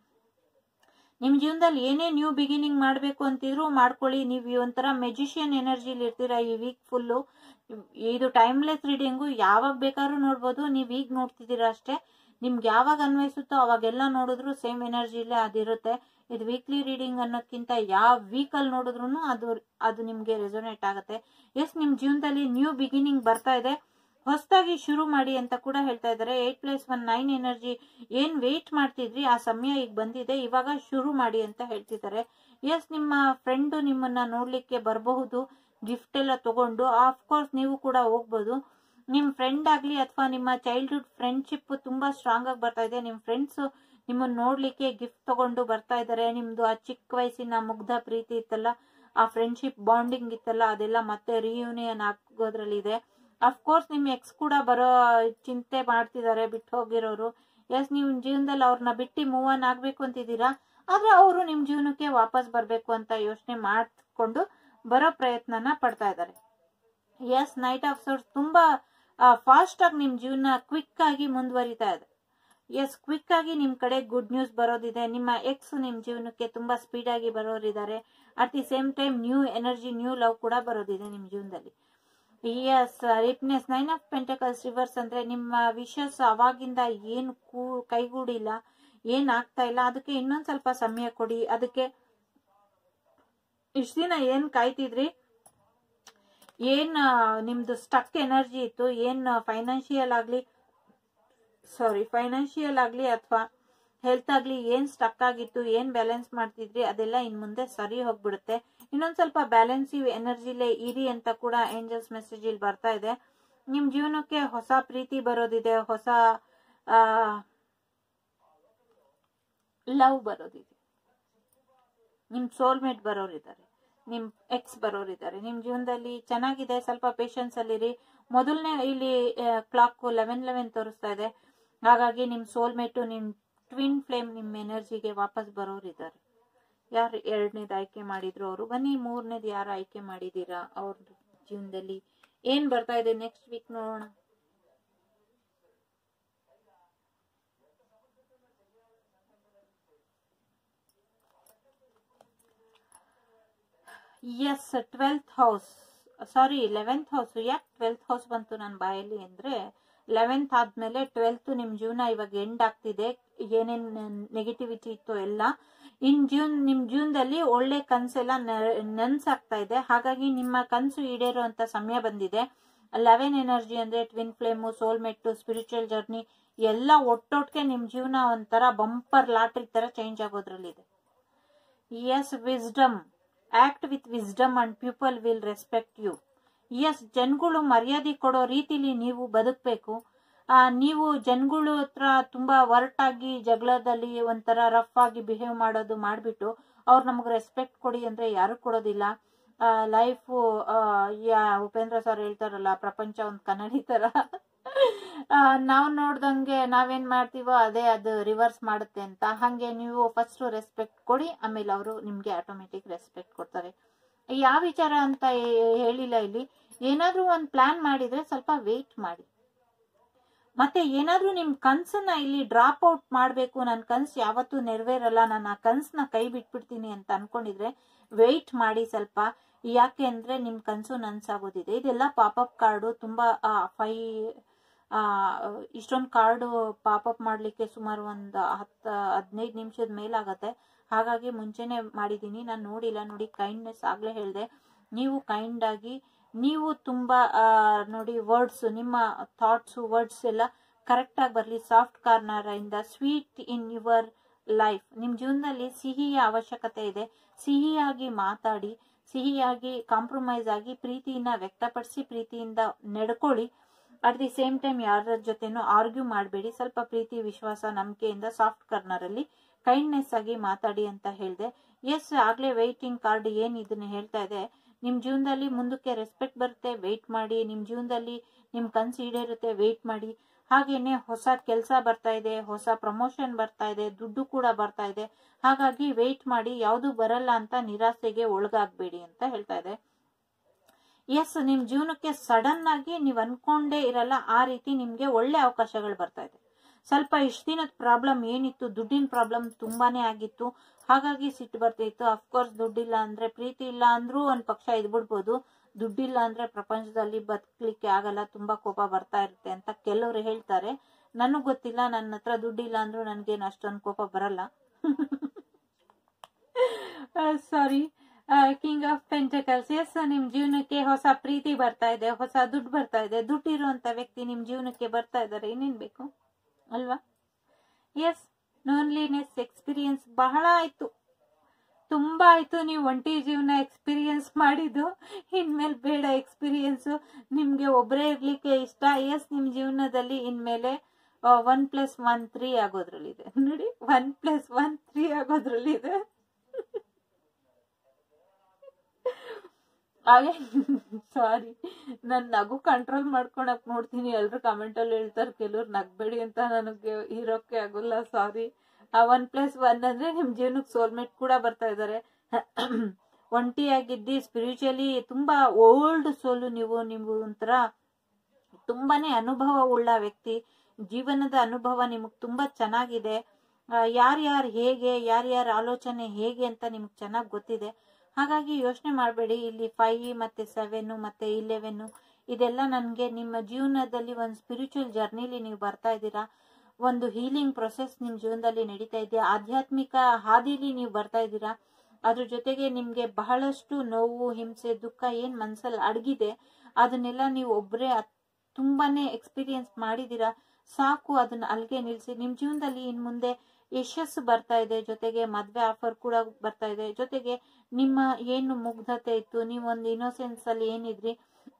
ನಿಮ್ ಜೀವನದಲ್ಲಿ ಏನೇ ನ್ಯೂ ಬಿಗಿನಿಂಗ್ ಮಾಡ್ಬೇಕು ಅಂತಿದ್ರು ಮಾಡ್ಕೊಳ್ಳಿ ನೀವು ಒಂಥರ ಮೆಜಿಷಿಯನ್ ಎನರ್ಜಿಲಿ ಇರ್ತೀರಾ ಈ ವೀಕ್ ಫುಲ್ಲು ಇದು ಟೈಮ್ಲೆಸ್ ರೀಡಿಂಗು ಯಾವಾಗ ಬೇಕಾದ್ರೂ ನೋಡ್ಬೋದು ನೀವ್ ಈಗ ನೋಡ್ತಿದ್ದೀರಾ ಅಷ್ಟೇ ನಿಮ್ಗೆ ಯಾವಾಗ ಅನ್ವಯಿಸುತ್ತೋ ಅವಾಗೆಲ್ಲ ನೋಡಿದ್ರು ಸೇಮ್ ಎನರ್ಜಿಲೇ ಅದಿರುತ್ತೆ ಇದು ವೀಕ್ಲಿ ರೀಡಿಂಗ್ ಅನ್ನೋದ್ಕಿಂತ ಯಾವ ವೀಕಲ್ಲಿ ನೋಡಿದ್ರು ಅದು ಅದು ನಿಮ್ಗೆ ರೆಸೊನೇಟ್ ಆಗುತ್ತೆ ಎಸ್ ನಿಮ್ ಜೀವನದಲ್ಲಿ ನ್ಯೂ ಬಿಗಿನಿಂಗ್ ಬರ್ತಾ ಇದೆ ಹೊಸದಾಗಿ ಶುರು ಮಾಡಿ ಅಂತ ಕೂಡ ಹೇಳ್ತಾ ಇದ್ದಾರೆ eight plus one nine energy ಏನ್ ವೇಟ್ ಮಾಡ್ತಿದ್ರಿ ಆ ಸಮಯ ಈಗ ಬಂದಿದೆ ಇವಾಗ ಶುರು ಮಾಡಿ ಅಂತ ಹೇಳ್ತಿದ್ದಾರೆ ಎಸ್ ನಿಮ್ಮ ಫ್ರೆಂಡು ನಿಮ್ಮನ್ನ ನೋಡ್ಲಿಕ್ಕೆ ಬರಬಹುದು ಗಿಫ್ಟ್ ಎಲ್ಲ ತಗೊಂಡು ಕೋರ್ಸ್ ನೀವು ಕೂಡ ಹೋಗ್ಬೋದು ನಿಮ್ ಫ್ರೆಂಡ್ ಆಗ್ಲಿ ಅಥವಾ ನಿಮ್ಮ ಚೈಲ್ಡ್ಹುಡ್ ಫ್ರೆಂಡ್ಶಿಪ್ ತುಂಬಾ ಸ್ಟ್ರಾಂಗ್ ಆಗಿ ಬರ್ತಾ ಇದೆ ನಿಮ್ ಫ್ರೆಂಡ್ಸ್ ನಿಮ್ಮನ್ನ ನೋಡ್ಲಿಕ್ಕೆ ಗಿಫ್ಟ್ ತಗೊಂಡು ಬರ್ತಾ ಇದ್ದಾರೆ ನಿಮ್ದು ಆ ಚಿಕ್ಕ ವಯಸ್ಸಿನ ಮುಗ್ಧ ಪ್ರೀತಿ ಇತ್ತಲ್ಲ ಆ ಫ್ರೆಂಡ್ಶಿಪ್ ಬಾಂಡಿಂಗ್ ಇತ್ತಲ್ಲ ಅದೆಲ್ಲ ಮತ್ತೆ ರಿಯೂನಿಯನ್ ಆಗೋದ್ರಲ್ಲಿ ಇದೆ ಅಫ್ಕೋರ್ಸ್ ನಿಮ್ ಎಕ್ಸ್ ಕೂಡ ಬರೋ ಚಿಂತೆ ಮಾಡ್ತಿದ್ದಾರೆ ಬಿಟ್ಟು ಹೋಗಿರೋರು ಎಸ್ ನೀವು ಜೀವನದಲ್ಲಿ ಅವ್ರನ್ನ ಬಿಟ್ಟು ಮೂವ್ ಆನ್ ಆಗ್ಬೇಕು ಅಂತಿದ್ದೀರಾ ಆದ್ರೆ ಅವರು ನಿಮ್ ಜೀವನಕ್ಕೆ ವಾಪಸ್ ಬರ್ಬೇಕು ಅಂತ ಯೋಚನೆ ಮಾಡ್ಕೊಂಡು ಬರೋ ಪ್ರಯತ್ನನ ಪಡ್ತಾ ಇದ್ದಾರೆ ಎಸ್ ನೈಟ್ ಆಫ್ ಸೋರ್ಸ್ ತುಂಬಾ ಫಾಸ್ಟ್ ಆಗಿ ನಿಮ್ ಜೀವನ ಕ್ವಿಕ್ ಆಗಿ ಮುಂದುವರಿತಾ ಇದೆ ಎಸ್ ಕ್ವಿಕ್ ಆಗಿ ನಿಮ್ ಕಡೆ ಗುಡ್ ನ್ಯೂಸ್ ಬರೋದಿದೆ ನಿಮ್ಮ ಎಕ್ಸ್ ನಿಮ್ ಜೀವನಕ್ಕೆ ತುಂಬಾ ಸ್ಪೀಡ್ ಆಗಿ ಬರೋರಿದ್ದಾರೆ at the same time new energy new love ಕೂಡ ಬರೋದಿದೆ ನಿಮ್ ಜೀವನದಲ್ಲಿ yes ripeness nine of pentacles reverse ಅಂದ್ರೆ ನಿಮ್ಮ ವಿಷಸ್ ಅವಾಗಿಂದ ಏನು ಕೂ ಕೈಗೂಡಿಲ್ಲ ಏನ್ ಆಗ್ತಾ ಇಲ್ಲ ಅದಕ್ಕೆ ಇನ್ನೊಂದ್ ಸ್ವಲ್ಪ ಸಮಯ ಕೊಡಿ ಅದಕ್ಕೆ ಇಷ್ಟ ದಿನ ಏನ್ ಕಾಯ್ತಿದ್ರಿ ಏನ್ ಆ, ನಿಮ್ದು ಸ್ಟಕ್ ಎನರ್ಜಿ ಇತ್ತು ಏನ್ ಫೈನಾನ್ಷಿಯಲ್ ಆಗ್ಲಿ ಸಾರಿ ಫೈನಾನ್ಷಿಯಲ್ ಆಗ್ಲಿ ಅಥವಾ ಹೆಲ್ತ್ ಆಗ್ಲಿ ಏನ್ ಸ್ಟಕ್ ಆಗಿತ್ತು ಏನ್ ಬ್ಯಾಲೆನ್ಸ್ ಮಾಡ್ತಿದ್ರಿ ಅದೆಲ್ಲ ಇನ್ ಮುಂದೆ ಸರಿ ಹೋಗ್ಬಿಡುತ್ತೆ ಇನ್ನೊಂದ್ ಸ್ವಲ್ಪ ಬ್ಯಾಲೆನ್ಸಿವ್ ಎನರ್ಜಿಲೇ ಇರಿ ಅಂತ ಕೂಡ ಏಂಜಲ್ಸ್ ಮೆಸೇಜ್ ಇಲ್ಲಿ ಬರ್ತಾ ಇದೆ ನಿಮ್ ಜೀವನಕ್ಕೆ ಹೊಸ ಪ್ರೀತಿ ಬರೋದಿದೆ ಹೊಸ ಆ ಲವ್ ಬರೋದಿದೆ ನಿಮ್ ಸೋಲ್ಮೇಟ್ ಬರೋರಿದ್ದಾರೆ ನಿಮ್ ಎಕ್ಸ್ ಬರೋರಿದ್ದಾರೆ ನಿಮ್ ಜೀವನದಲ್ಲಿ ಚೆನ್ನಾಗಿದೆ ಸ್ವಲ್ಪ ಪೇಶನ್ಸ್ ಅಲ್ಲಿರಿ ಮೊದಲನೇ ಇಲ್ಲಿ ಕ್ಲಾಕ್ ಲೆವೆನ್ ಲೆವೆನ್ ತೋರಿಸ್ತಾ ಇದೆ ಹಾಗಾಗಿ ನಿಮ್ ಸೋಲ್ಮೇಟು ನಿಮ್ ಟ್ವಿನ್ ಫ್ಲೇಮ್ ನಿಮ್ ಎನರ್ಜಿಗೆ ವಾಪಸ್ ಬರೋರಿದ್ದಾರೆ ಯಾರು ಎರಡನೇದು ಆಯ್ಕೆ ಮಾಡಿದ್ರು ಅವರು ಬನ್ನಿ ಮೂರನೇದು ಯಾರು ಆಯ್ಕೆ ಮಾಡಿದೀರಾ ಅವ್ರ ಜೀವನದಲ್ಲಿ ಏನ್ ಬರ್ತಾ ಇದೆ ನೆಕ್ಸ್ಟ್ ವೀಕ್ ನೋಡೋಣ yes twelfth house sorry eleventh house ಯಾಕೆ ಟ್ವೆಲ್ತ್ ಹೌಸ್ ಬಂತು ನನ್ನ ಬಾಯಲ್ಲಿ ಅಂದ್ರೆ ಲೆವೆಂತ್ ಆದ್ಮೇಲೆ ಟ್ವೆಲ್ತ್ ನಿಮ್ ಜೀವನ ಇವಾಗ ಎಂಡ್ ಆಗ್ತಿದೆ ಏನೇನ್ ನೆಗೆಟಿವಿಟಿ ಇತ್ತು ಎಲ್ಲ ಇನ್ ಜೂನ್ ನಿಮ್ ಜೀವನದಲ್ಲಿ ಒಳ್ಳೆ ಕನ್ಸೆಲ್ಲ ನೆನ್ಸಾಗ್ತಾ ಇದೆ ಹಾಗಾಗಿ ನಿಮ್ಮ ಕನ್ಸು ಈಡೇರುವಂತ ಸಮಯ ಬಂದಿದೆ ಲೆವೆನ್ ಎನರ್ಜಿ ಅಂದ್ರೆ twin flame soulmate spiritual journey ಎಲ್ಲ ಒಟ್ಟೊಟ್ಟಿಗೆ ನಿಮ್ ಜೀವನ ಒಂಥರ ಬಂಪರ್ ಲಾಟ್ರಿ ತರ ಚೇಂಜ್ ಆಗೋದ್ರಲ್ಲಿದೆ yes wisdom act with wisdom and people will respect you yes ಜನಗಳು ಮರ್ಯಾದೆ ಕೊಡೋ ರೀತಿಲಿ ನೀವು ಬದುಕಬೇಕು ಆ ನೀವು ಜನಗಳು ಹತ್ರ ತುಂಬಾ ಒರಟಾಗಿ ಜಗಳದಲ್ಲಿ ಒಂಥರ ರಫ್ ಆಗಿ ಬಿಹೇವ್ ಮಾಡೋದು ಮಾಡ್ಬಿಟ್ಟು ಅವ್ರು ನಮಗೆ ರೆಸ್ಪೆಕ್ಟ್ ಕೊಡಿ ಅಂದ್ರೆ ಯಾರು ಕೊಡೋದಿಲ್ಲ ಲೈಫು ಯಾ ಉಪೇಂದ್ರ ಸರ್ ಹೇಳ್ತಾರಲ್ಲ ಪ್ರಪಂಚ ಒಂದ್ ಕನ್ನಡಿ ತರ ನಾವು ನೋಡ್ದಂಗೆ ನಾವೇನ್ ಮಾಡ್ತೀವೋ ಅದೇ ಅದು ರಿವರ್ಸ್ ಮಾಡುತ್ತೆ ಅಂತ ಹಂಗೆ ನೀವು ಫಸ್ಟ್ ರೆಸ್ಪೆಕ್ಟ್ ಕೊಡಿ ಆಮೇಲೆ ಅವರು ನಿಮ್ಗೆ ಆಟೋಮೆಟಿಕ್ ರೆಸ್ಪೆಕ್ಟ್ ಕೊಡ್ತಾರೆ ಯಾವ ವಿಚಾರ ಅಂತ ಹೇ- ಹೇಳಿಲ್ಲ ಇಲ್ಲಿ ಏನಾದ್ರೂ ಒಂದ್ ಪ್ಲಾನ್ ಮಾಡಿದ್ರೆ ಸ್ವಲ್ಪ ವೇಟ್ ಮಾಡಿ ಮತ್ತೆ ಏನಾದ್ರೂ ನಿಮ್ ಕನ್ಸನ್ನ ಇಲ್ಲಿ ಡ್ರಾಪ್ ಔಟ್ ಮಾಡ್ಬೇಕು ನನ್ ಕನ್ಸ್ ಯಾವತ್ತೂ ನೆರವೇರಲ್ಲ ನಾನು ಆ ಕನ್ಸ್ನ ಕೈ ಬಿಟ್ಬಿಡ್ತೀನಿ ಅಂತ ಅನ್ಕೊಂಡಿದ್ರೆ ವೆಯ್ಟ್ ಮಾಡಿ ಸ್ವಲ್ಪ ಯಾಕೆ ಅಂದ್ರೆ ನಿಮ್ ಕನ್ಸು ನನ್ಸಾಗೋದಿದೆ ಇದೆಲ್ಲ ಪಾಪಪ್ ಕಾರ್ಡು ತುಂಬಾ ಫೈ ಆ ಇಷ್ಟೊಂದು ಕಾರ್ಡು ಪಾಪಪ್ ಮಾಡ್ಲಿಕ್ಕೆ ಸುಮಾರು ಒಂದು ಹತ್ತು ಹದಿನೈದು ನಿಮಿಷದ ಮೇಲಾಗತ್ತೆ ಹಾಗಾಗಿ ಮುಂಚೆನೆ ಮಾಡಿದೀನಿ ನಾನು ನೋಡಿಲ್ಲ ನೋಡಿ ಕೈಂಡ್ನೆಸ್ ಆಗ್ಲೇ ಹೇಳ್ದೆ ನೀವು ಕೈಂಡ್ ಆಗಿ ನೀವು ತುಂಬಾ ಆ, ನೋಡಿ ವರ್ಡ್ಸ್ ನಿಮ್ಮ ಥಾಟ್ಸ್ ವರ್ಡ್ಸ್ ಎಲ್ಲ ಕರೆಕ್ಟ್ ಆಗಿ ಬರಲಿ ಸಾಫ್ಟ್ ಕಾರ್ನರ್ ಇಂದ ಸ್ವೀಟ್ ಇನ್ ಯುವರ್ ಲೈಫ್ ನಿಮ್ ಜೀವನದಲ್ಲಿ ಸಿಹಿಯ ಅವಶ್ಯಕತೆ ಇದೆ ಸಿಹಿಯಾಗಿ ಮಾತಾಡಿ ಸಿಹಿಯಾಗಿ ಕಾಂಪ್ರಮೈಸ್ ಆಗಿ ಪ್ರೀತಿಯನ್ನ ವ್ಯಕ್ತಪಡಿಸಿ ಪ್ರೀತಿಯಿಂದ ನಡ್ಕೊಳ್ಳಿ ಅಟ್ ದಿ ಸೇಮ್ ಟೈಮ್ ಯಾರ ಜೊತೆನೂ ಆರ್ಗ್ಯೂ ಮಾಡಬೇಡಿ ಸ್ವಲ್ಪ ಪ್ರೀತಿ ವಿಶ್ವಾಸ ನಂಬಿಕೆಯಿಂದ ಸಾಫ್ಟ್ ಕಾರ್ನರ್ ಅಲ್ಲಿ ಕೈಂಡ್ನೆಸ್ ಆಗಿ ಮಾತಾಡಿ ಅಂತ ಹೇಳ್ದೆ ಎಸ್ ಆಗ್ಲೇ ವೈಟಿಂಗ್ ಕಾರ್ಡ್ ಏನ್ ಇದನ್ನ ಹೇಳ್ತಾ ಇದೆ ನಿಮ್ ಜೀವನದಲ್ಲಿ ಮುಂದಕ್ಕೆ ರೆಸ್ಪೆಕ್ಟ್ ಬರುತ್ತೆ ವೆಯ್ಟ್ ಮಾಡಿ ನಿಮ್ ಜೀವನದಲ್ಲಿ ನಿಮ್ ಕನ್ಸು ಈಡೇರುತ್ತೆ ವೆಯ್ಟ್ ಮಾಡಿ ಹಾಗೇನೆ ಹೊಸ ಕೆಲಸ ಬರ್ತಾ ಇದೆ ಹೊಸ ಪ್ರಮೋಷನ್ ಬರ್ತಾ ಇದೆ ದುಡ್ಡು ಕೂಡ ಬರ್ತಾ ಇದೆ ಹಾಗಾಗಿ ವೆಯ್ಟ್ ಮಾಡಿ ಯಾವುದು ಬರಲ್ಲ ಅಂತ ನಿರಾಸೆಗೆ ಒಳಗಾಗ್ಬೇಡಿ ಅಂತ ಹೇಳ್ತಾ ಇದೆ ಎಸ್ ನಿಮ್ ಜೀವನಕ್ಕೆ ಸಡನ್ ಆಗಿ ನೀವ್ ಅನ್ಕೊಂಡೇ ಇರಲ್ಲ ಆ ರೀತಿ ನಿಮ್ಗೆ ಒಳ್ಳೆ ಅವಕಾಶಗಳು ಬರ್ತಾ ಇದೆ ಸ್ವಲ್ಪ ಇಷ್ಟ ದಿನದ ಪ್ರಾಬ್ಲಮ್ ಏನಿತ್ತು ದುಡ್ಡಿನ ಪ್ರಾಬ್ಲಮ್ ತುಂಬಾನೇ ಆಗಿತ್ತು ಹಾಗಾಗಿ ಸಿಟ್ಟು ಬರ್ತಿತ್ತು ಅಫ್ಕೋರ್ಸ್ ದುಡ್ಡಿಲ್ಲ ಅಂದ್ರೆ ಪ್ರೀತಿ ಇಲ್ಲ ಅಂದ್ರೂ ಒಂದ್ ಪಕ್ಷ ಇದ್ಬಿಡ್ಬೋದು ದುಡ್ಡಿಲ್ಲ ಅಂದ್ರೆ ಪ್ರಪಂಚದಲ್ಲಿ ಬದುಕಲಿಕ್ಕೆ ಆಗಲ್ಲ ತುಂಬಾ ಕೋಪ ಬರ್ತಾ ಇರುತ್ತೆ ಅಂತ ಕೆಲವರು ಹೇಳ್ತಾರೆ ನನಗ್ ಗೊತ್ತಿಲ್ಲ ನನ್ನ ಹತ್ರ ದುಡ್ಡಿಲ್ಲ ಅಂದ್ರೂ ನನ್ಗೇನು ಅಷ್ಟೊಂದು ಕೋಪ ಬರಲ್ಲ sorry king of pentacles yes ನಿಮ್ ಜೀವನಕ್ಕೆ ಹೊಸ ಪ್ರೀತಿ ಬರ್ತಾ ಇದೆ ಹೊಸ ದುಡ್ಡು ಬರ್ತಾ ಇದೆ ದುಡ್ಡು ಇರುವಂತ ವ್ಯಕ್ತಿ ನಿಮ್ ಜೀವನಕ್ಕೆ ಬರ್ತಾ ಇದ್ದಾರೆ ಇನ್ನೇನ್ ಬೇಕು ಅಲ್ವಾ ಎಸ್ ಲೋನ್ಲಿನೆಸ್ ಎಕ್ಸ್ಪೀರಿಯನ್ಸ್ ಬಹಳ ಆಯ್ತು ತುಂಬಾ ಆಯ್ತು ನೀವು ಒಂಟಿ ಜೀವನ ಎಕ್ಸ್ಪೀರಿಯನ್ಸ್ ಮಾಡಿದ್ದು ಇನ್ಮೇಲೆ ಬೇಡ ಎಕ್ಸ್ಪೀರಿಯನ್ಸ್ ನಿಮ್ಗೆ ಒಬ್ಬರೇ ಇರ್ಲಿಕ್ಕೆ ಇಷ್ಟ ಎಸ್ ನಿಮ್ ಜೀವನದಲ್ಲಿ ಇನ್ಮೇಲೆ ಒನ್ ಪ್ಲಸ್ ಒನ್ ತ್ರೀ ಆಗೋದ್ರಲ್ಲಿದೆ ನೋಡಿ ಒನ್ ಪ್ಲಸ್ ಒನ್ ತ್ರೀ ಆಗೋದ್ರಲ್ಲಿದೆ ಹಾಗೆ ಸಾರಿ ನಾನು ನಗು ಕಂಟ್ರೋಲ್ ಮಾಡ್ಕೊಳಕ್ ನೋಡ್ತೀನಿ ಎಲ್ರು ಕಮೆಂಟ್ ಅಲ್ಲಿ ಹೇಳ್ತಾರೆ ಕೆಲವ್ರು ನಗ್ಬೇಡಿ ಅಂತ ನನಗೆ ಇರೋಕೆ ಆಗೋಲ್ಲ ಸಾರಿ ಆ ಒನ್ ಪ್ಲಸ್ ಒನ್ ಅಂದ್ರೆ ನಿಮ್ ಜೀವನಕ್ಕೆ ಸೋಲ್ಮೇಟ್ ಕೂಡ ಬರ್ತಾ ಇದಾರೆ ಒಂಟಿಯಾಗಿದ್ದಿ ಸ್ಪಿರಿಚುಯಲಿ ತುಂಬಾ ಓಲ್ಡ್ ಸೋಲು ನೀವು ನೀವು ಒಂಥರ ತುಂಬಾನೇ ಅನುಭವ ಉಳ್ಳ ವ್ಯಕ್ತಿ ಜೀವನದ ಅನುಭವ ನಿಮಗ್ ತುಂಬಾ ಚೆನ್ನಾಗಿದೆ ಯಾರ್ಯಾರು ಹೇಗೆ ಯಾರ್ಯಾರ ಆಲೋಚನೆ ಹೇಗೆ ಅಂತ ನಿಮ್ಗೆ ಚೆನ್ನಾಗಿ ಗೊತ್ತಿದೆ ಹಾಗಾಗಿ ಯೋಚನೆ ಮಾಡಬೇಡಿ ಇಲ್ಲಿ ಫೈವ್ ಮತ್ತೆ ಸೆವೆನ್ ಮತ್ತೆ ಇಲೆವೆನ್ ಇದೆಲ್ಲ ನನಗೆ ನಿಮ್ಮ ಜೀವನದಲ್ಲಿ ಒಂದು ಸ್ಪಿರಿಚುವಲ್ ಜರ್ನಿಲಿ ನೀವು ಬರ್ತಾ ಇದ್ದೀರಾ ಒಂದು ಹೀಲಿಂಗ್ ಪ್ರೊಸೆಸ್ ನಿಮ್ಮ ಜೀವನದಲ್ಲಿ ನಡೀತಾ ಇದೆ ಆಧ್ಯಾತ್ಮಿಕ ಹಾದಿಲಿ ನೀವು ಬರ್ತಾ ಇದ್ದೀರಾ ಅದ್ರ ಜೊತೆಗೆ ನಿಮ್ಗೆ ಬಹಳಷ್ಟು ನೋವು ಹಿಂಸೆ ದುಃಖ ಏನ್ ಮನ್ಸಲ್ಲಿ ಅಡಗಿದೆ ಅದನ್ನೆಲ್ಲ ನೀವು ಒಬ್ಬರೇ ತುಂಬಾನೇ ಎಕ್ಸ್ಪೀರಿಯನ್ಸ್ ಮಾಡಿದೀರಾ ಸಾಕು ಅದನ್ನ ಅಲ್ಲಿಗೆ ನಿಲ್ಸಿ ನಿಮ್ ಜೀವನದಲ್ಲಿ ಇನ್ ಮುಂದೆ ಯಶಸ್ಸು ಬರ್ತಾ ಇದೆ ಜೊತೆಗೆ ಮದ್ವೆ ಆಫರ್ ಕೂಡ ಬರ್ತಾ ಇದೆ ಜೊತೆಗೆ ನಿಮ್ಮ ಏನು ಮುಗ್ಧತೆ ಇತ್ತು ನೀವೊಂದು ಇನ್ನೋಸೆನ್ಸ್ ಅಲ್ಲಿ ಏನಿದ್ರಿ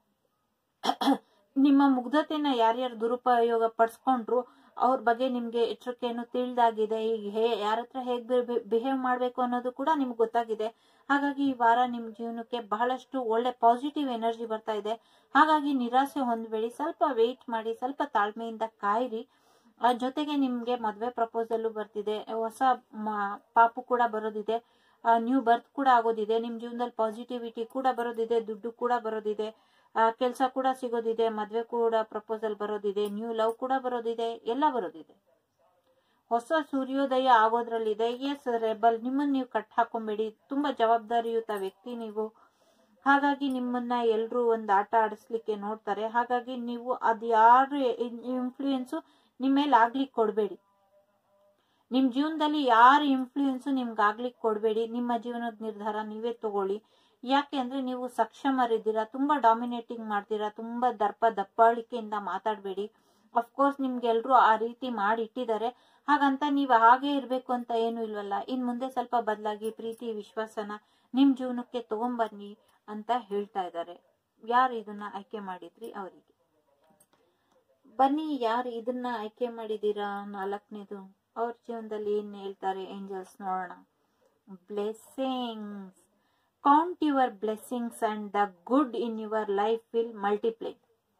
ನಿಮ್ಮ ಮುಗ್ಧತೆನ ಯಾರ್ಯಾರು ದುರುಪಯೋಗ ಪಡಿಸ್ಕೊಂಡ್ರು ಅವ್ರ ಬಗ್ಗೆ ನಿಮ್ಗೆ ಎಚ್ಚರಿಕೆಯನ್ನು ತಿಳಿದಾಗಿದೆ ಈಗ ಹೇ ಯಾರ ಹತ್ರ ಹೇಗ್ ಬಿಹೇವ್ ಮಾಡ್ಬೇಕು ಅನ್ನೋದು ಕೂಡ ನಿಮ್ಗೆ ಗೊತ್ತಾಗಿದೆ ಹಾಗಾಗಿ ಈ ವಾರ ನಿಮ್ ಜೀವನಕ್ಕೆ ಬಹಳಷ್ಟು ಒಳ್ಳೆ ಪಾಸಿಟಿವ್ ಎನರ್ಜಿ ಬರ್ತಾ ಇದೆ ಹಾಗಾಗಿ ನಿರಾಸೆ ಹೊಂದ್ಬೇಡಿ ಸ್ವಲ್ಪ ವೆಯ್ಟ್ ಮಾಡಿ ಸ್ವಲ್ಪ ತಾಳ್ಮೆಯಿಂದ ಕಾಯಿರಿ ಜೊತೆಗೆ ನಿಮ್ಗೆ ಮದ್ವೆ ಪ್ರಪೋಸಲ್ ಬರ್ತಿದೆ ಹೊಸ ಪಾಪು ಕೂಡ ಬರೋದಿದೆ ನ್ಯೂ ಬರ್ತ್ ಕೂಡ ಆಗೋದಿದೆ ನಿಮ್ ಜೀವನದಲ್ಲಿ ಪಾಸಿಟಿವಿಟಿ ಕೂಡ ಬರೋದಿದೆ ದುಡ್ಡು ಕೂಡ ಬರೋದಿದೆ ಕೆಲಸ ಕೂಡ ಸಿಗೋದಿದೆ ಮದ್ವೆ ಕೂಡ ಪ್ರಪೋಸಲ್ ಬರೋದಿದೆ ನ್ಯೂ ಲವ್ ಕೂಡ ಬರೋದಿದೆ ಎಲ್ಲ ಬರೋದಿದೆ ಹೊಸ ಸೂರ್ಯೋದಯ ಆಗೋದ್ರಲ್ಲಿದೆ ಎಸ್ ರೆಬಲ್ ನಿಮ್ಮನ್ನ ನೀವು ಕಟ್ ಹಾಕೊಂಬೇಡಿ ತುಂಬಾ ಜವಾಬ್ದಾರಿಯುತ ವ್ಯಕ್ತಿ ನೀವು ಹಾಗಾಗಿ ನಿಮ್ಮನ್ನ ಎಲ್ರು ಒಂದ್ ಆಟ ಆಡಿಸ್ಲಿಕ್ಕೆ ನೋಡ್ತಾರೆ ಹಾಗಾಗಿ ನೀವು ಅದ್ ಯಾರು ಇನ್ಫ್ಲೂಯೆನ್ಸು ನಿಮ್ಮ ಮೇಲೆ ಆಗ್ಲಿಕ್ಕೆ ಕೊಡ್ಬೇಡಿ ನಿಮ್ ಜೀವನದಲ್ಲಿ ಯಾರ ಇನ್ಫ್ಲೂಯೆನ್ಸು ನಿಮ್ಗೆ ಆಗ್ಲಿಕ್ಕೆ ಕೊಡ್ಬೇಡಿ ನಿಮ್ಮ ಜೀವನದ ನಿರ್ಧಾರ ನೀವೇ ತಗೊಳ್ಳಿ ಯಾಕೆ ಅಂದ್ರೆ ನೀವು ಸಕ್ಷಮರಿದ್ದೀರಾ ತುಂಬಾ ಡಾಮಿನೇಟಿಂಗ್ ಮಾಡ್ತೀರಾ ತುಂಬಾ ದರ್ಪ ದಪ್ಪಾಳಿಕೆಯಿಂದ ಮಾತಾಡಬೇಡಿ ಅಫ್ಕೋರ್ಸ್ ನಿಮ್ಗೆಲ್ರು ಆ ರೀತಿ ಮಾಡಿ ಇಟ್ಟಿದ್ದಾರೆ ಹಾಗಂತ ನೀವು ಹಾಗೆ ಇರ್ಬೇಕು ಅಂತ ಏನು ಇಲ್ವಲ್ಲ ಇನ್ ಮುಂದೆ ಸ್ವಲ್ಪ ಬದಲಾಗಿ ಪ್ರೀತಿ ವಿಶ್ವಾಸನ ನಿಮ್ ಜೀವನಕ್ಕೆ ತಗೊಂಬನ್ನಿ ಅಂತ ಹೇಳ್ತಾ ಇದ್ದಾರೆ ಯಾರು ಇದನ್ನ ಆಯ್ಕೆ ಮಾಡಿದ್ರಿ ಅವರಿಗೆ ಬನ್ನಿ ಯಾರು ಇದನ್ನ ಆಯ್ಕೆ ಮಾಡಿದೀರಾ ನಾಲ್ಕನೇದು ಅವ್ರ ಜೀವನದಲ್ಲಿ ಏನ್ ಹೇಳ್ತಾರೆ ಏಂಜಲ್ಸ್ ನೋಡೋಣ blessings count your blessings and the good in your life will multiply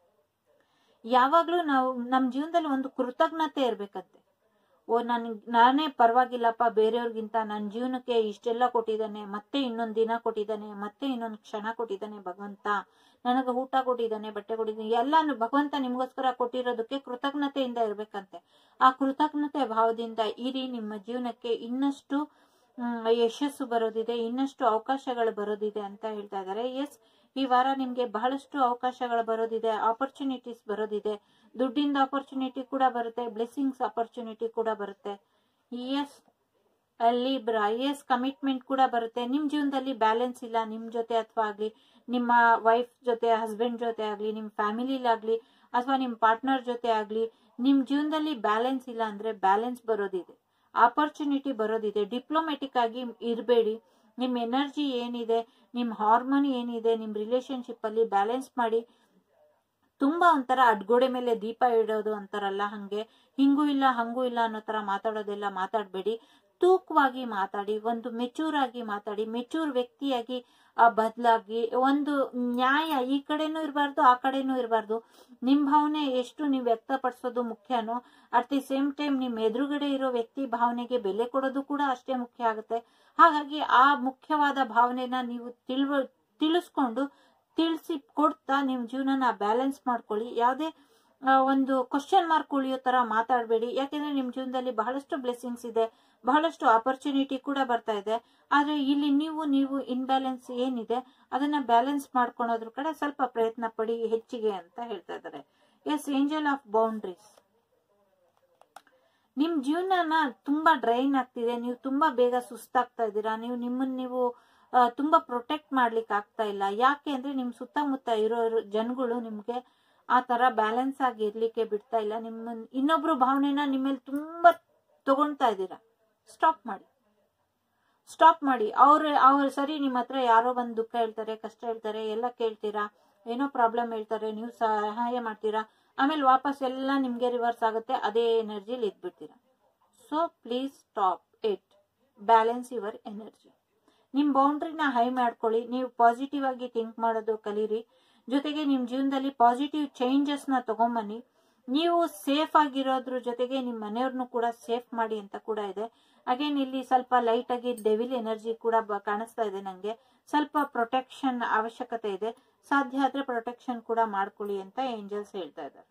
ಯಾವಾಗ್ಲೂ ನಾವು ನಮ್ ಜೀವನದಲ್ಲಿ ಒಂದು ಕೃತಜ್ಞತೆ ಇರ್ಬೇಕಂತೆ ಓ ನನ್ ನಾನೇ ಪರವಾಗಿಲ್ಲಪ್ಪ ಬೇರೆಯವ್ರಿಗಿಂತ ನನ್ನ ಜೀವನಕ್ಕೆ ಇಷ್ಟೆಲ್ಲ ಕೊಟ್ಟಿದ್ದಾನೆ ಮತ್ತೆ ಇನ್ನೊಂದ್ ದಿನ ಕೊಟ್ಟಿದ್ದಾನೆ ಮತ್ತೆ ಇನ್ನೊಂದ್ ಕ್ಷಣ ಕೊಟ್ಟಿದ್ದಾನೆ ಭಗವಂತ ನನಗೆ ಊಟ ಕೊಟ್ಟಿದ್ದಾನೆ ಬಟ್ಟೆ ಕೊಟ್ಟಿದ್ದಾನೆ ಎಲ್ಲಾನು ಭಗವಂತ ನಿಮ್ಗೋಸ್ಕರ ಕೊಟ್ಟಿರೋದಕ್ಕೆ ಕೃತಜ್ಞತೆಯಿಂದ ಇರ್ಬೇಕಂತೆ ಆ ಕೃತಜ್ಞತೆ ಭಾವದಿಂದ ಇರಿ ನಿಮ್ಮ ಜೀವನಕ್ಕೆ ಇನ್ನಷ್ಟು ಯಶಸ್ಸು ಬರೋದಿದೆ ಇನ್ನಷ್ಟು ಅವಕಾಶಗಳು ಬರೋದಿದೆ ಅಂತ ಹೇಳ್ತಾ ಇದ್ದಾರೆ ಎಸ್ ಈ ವಾರ ನಿಮ್ಗೆ ಬಹಳಷ್ಟು ಅವಕಾಶಗಳು ಬರೋದಿದೆ ಆಪರ್ಚುನಿಟೀಸ್ ಬರೋದಿದೆ ದುಡ್ಡಿಂದ ಆಪರ್ಚುನಿಟಿ ಕೂಡ ಬರುತ್ತೆ ಬ್ಲೆಸ್ಸಿಂಗ್ಸ್ ಆಪರ್ಚುನಿಟಿ ಕೂಡ ಬರುತ್ತೆ ಎಸ್ ಲಿಬ್ರ ಎಸ್ ಕಮಿಟ್ಮೆಂಟ್ ಕೂಡ ಬರುತ್ತೆ ನಿಮ್ ಜೀವನದಲ್ಲಿ ಬ್ಯಾಲೆನ್ಸ್ ಇಲ್ಲ ನಿಮ್ ಜೊತೆ ಅಥವಾ ಆಗ್ಲಿ ನಿಮ್ಮ ವೈಫ್ ಜೊತೆ ಹಸ್ಬೆಂಡ್ ಜೊತೆ ಆಗ್ಲಿ ನಿಮ್ ಫ್ಯಾಮಿಲಿಲಾಗ್ಲಿ ಅಥವಾ ನಿಮ್ ಪಾರ್ಟ್ನರ್ ಜೊತೆ ಆಗ್ಲಿ ನಿಮ್ ಜೀವನದಲ್ಲಿ ಬ್ಯಾಲೆನ್ಸ್ ಇಲ್ಲ ಅಂದ್ರೆ ಬ್ಯಾಲೆನ್ಸ್ ಬರೋದಿದೆ ಆಪರ್ಚುನಿಟಿ ಬರೋದಿದೆ ಡಿಪ್ಲೊಮೆಟಿಕ್ ಆಗಿ ಇರಬೇಡಿ ನಿಮ್ ಎನರ್ಜಿ ಏನಿದೆ ನಿಮ್ ಹಾರ್ಮೋನ್ ಏನಿದೆ ನಿಮ್ ರಿಲೇಶನ್ಶಿಪ್ ಅಲ್ಲಿ ಬ್ಯಾಲೆನ್ಸ್ ಮಾಡಿ ತುಂಬಾ ಒಂಥರ ಅಡ್ಗೋಡೆ ಮೇಲೆ ದೀಪ ಇಡೋದು ಅಂತಾರಲ್ಲ ಹಂಗೆ ಹಿಂಗೂ ಇಲ್ಲ ಹಂಗೂ ಇಲ್ಲ ಅನ್ನೋ ತರ ಮಾತಾಡೋದೆಲ್ಲ ಮಾತಾಡ್ಬೇಡಿ ತೂಕವಾಗಿ ಮಾತಾಡಿ ಒಂದು ಮೆಚೂರ್ ಆಗಿ ಮಾತಾಡಿ ಮೆಚೂರ್ ವ್ಯಕ್ತಿಯಾಗಿ ಬದಲಾಗಿ ಒಂದು ನ್ಯಾಯ ಈ ಕಡೆನೂ ಇರಬಾರ್ದು ಆ ಕಡೆನೂ ಇರಬಾರ್ದು ನಿಮ್ ಭಾವನೆ ಎಷ್ಟು ನೀವು ವ್ಯಕ್ತಪಡಿಸೋದು ಮುಖ್ಯನೋ ಅಟ್ ದಿ ಸೇಮ್ ಟೈಮ್ ನಿಮ್ ಎದುರುಗಡೆ ಇರೋ ವ್ಯಕ್ತಿ ಭಾವನೆಗೆ ಬೆಲೆ ಕೊಡೋದು ಕೂಡ ಅಷ್ಟೇ ಮುಖ್ಯ ಆಗುತ್ತೆ ಹಾಗಾಗಿ ಆ ಮುಖ್ಯವಾದ ಭಾವನೆನ ನೀವು ತಿಳ್ವ ತಿಳಿಸ್ಕೊಂಡು ತಿಳಿಸಿ ಕೊಡ್ತಾ ನಿಮ್ ಜೀವನನ ಬ್ಯಾಲೆನ್ಸ್ ಮಾಡ್ಕೊಳ್ಳಿ ಯಾವುದೇ ಒಂದು ಕ್ವಶನ್ ಮಾರ್ಕ್ ಉಳಿಯೋ ತರ ಮಾತಾಡಬೇಡಿ ಯಾಕೆಂದ್ರೆ ನಿಮ್ ಜೀವನದಲ್ಲಿ ಬಹಳಷ್ಟು ಬ್ಲೆಸ್ಸಿಂಗ್ಸ್ ಇದೆ ಬಹಳಷ್ಟು ಆಪರ್ಚುನಿಟಿ ಕೂಡ ಬರ್ತಾ ಇದೆ ಆದ್ರೆ ಇಲ್ಲಿ ನೀವು ನೀವು ಇನ್ಬ್ಯಾಲೆನ್ಸ್ ಏನಿದೆ ಅದನ್ನ ಬ್ಯಾಲೆನ್ಸ್ ಮಾಡ್ಕೊಳೋದ್ರ ಕಡೆ ಸ್ವಲ್ಪ ಪ್ರಯತ್ನ ಪಡಿ ಹೆಚ್ಚಿಗೆ ಅಂತ ಹೇಳ್ತಾ ಇದ್ದಾರೆ ಎಸ್ ಏಂಜಲ್ ಆಫ್ ಬೌಂಡ್ರೀಸ್ ನಿಮ್ ಜೀವನನ ತುಂಬಾ ಡ್ರೈನ್ ಆಗ್ತಿದೆ ನೀವು ತುಂಬಾ ಬೇಗ ಸುಸ್ತಾಗ್ತಾ ಇದ್ದೀರಾ ನೀವು ನಿಮ್ಮನ್ನ ನೀವು ತುಂಬಾ ಪ್ರೊಟೆಕ್ಟ್ ಮಾಡ್ಲಿಕ್ಕೆ ಆಗ್ತಾ ಇಲ್ಲ ಯಾಕೆ ಅಂದ್ರೆ ನಿಮ್ ಸುತ್ತಮುತ್ತ ಇರೋ ಜನಗಳು ನಿಮ್ಗೆ ಆ ತರ ಬ್ಯಾಲೆನ್ಸ್ ಆಗಿ ಇರ್ಲಿಕ್ಕೆ ಬಿಡ್ತಾ ಇಲ್ಲ ನಿಮ್ಮ ಇನ್ನೊಬ್ರು ಭಾವನೆನ ನಿಮ್ಮಲ್ಲಿ ತುಂಬಾ ತಗೊಂತಾ ಇದ್ದೀರಾ ಸ್ಟಾಪ್ ಮಾಡಿ ಸ್ಟಾಪ್ ಮಾಡಿ ಅವ್ರ ಅವ್ರು ಸರಿ ನಿಮ್ಮ ಹತ್ರ ಯಾರೋ ಬಂದು ದುಃಖ ಹೇಳ್ತಾರೆ ಕಷ್ಟ ಹೇಳ್ತಾರೆ ಎಲ್ಲ ಕೇಳ್ತೀರಾ ಏನೋ ಪ್ರಾಬ್ಲಮ್ ಹೇಳ್ತಾರೆ ನೀವು ಸಹಾಯ ಮಾಡ್ತೀರಾ ಆಮೇಲೆ ವಾಪಸ್ ಎಲ್ಲ ನಿಮ್ಗೆ ರಿವರ್ಸ್ ಆಗುತ್ತೆ ಅದೇ ಎನರ್ಜಿಲಿ ಇದ್ಬಿಡ್ತೀರಾ so please stop it balance your energy ನಿಮ್ ಬೌಂಡ್ರಿನ ಹೈ ಮಾಡ್ಕೊಳ್ಳಿ ನೀವು ಪಾಸಿಟಿವ್ ಆಗಿ ಥಿಂಕ್ ಮಾಡೋದು ಕಲೀರಿ ಜೊತೆಗೆ ನಿಮ್ ಜೀವನದಲ್ಲಿ ಪಾಸಿಟಿವ್ ಚೇಂಜಸ್ ನ ತಗೊಂಬನ್ನಿ ನೀವು ಸೇಫ್ ಆಗಿರೋದ್ರ ಜೊತೆಗೆ ನಿಮ್ ಮನೆಯವ್ರನ್ನು ಕೂಡ ಸೇಫ್ ಮಾಡಿ ಅಂತ ಕೂಡ ಇದೆ ಅಗೇನ್ ಇಲ್ಲಿ ಸ್ವಲ್ಪ ಲೈಟ್ ಆಗಿ ಡೆವಿಲ್ ಎನರ್ಜಿ ಕೂಡ ಬ- ಕಾಣಿಸ್ತಾ ಇದೆ ನಂಗೆ ಸ್ವಲ್ಪ ಪ್ರೊಟೆಕ್ಷನ್ ಅವಶ್ಯಕತೆ ಇದೆ ಸಾಧ್ಯ ಆದ್ರೆ ಪ್ರೊಟೆಕ್ಷನ್ ಕೂಡ ಮಾಡ್ಕೊಳ್ಳಿ ಅಂತ ಏಂಜಲ್ಸ್ ಹೇಳ್ತಾ ಇದ್ದಾರೆ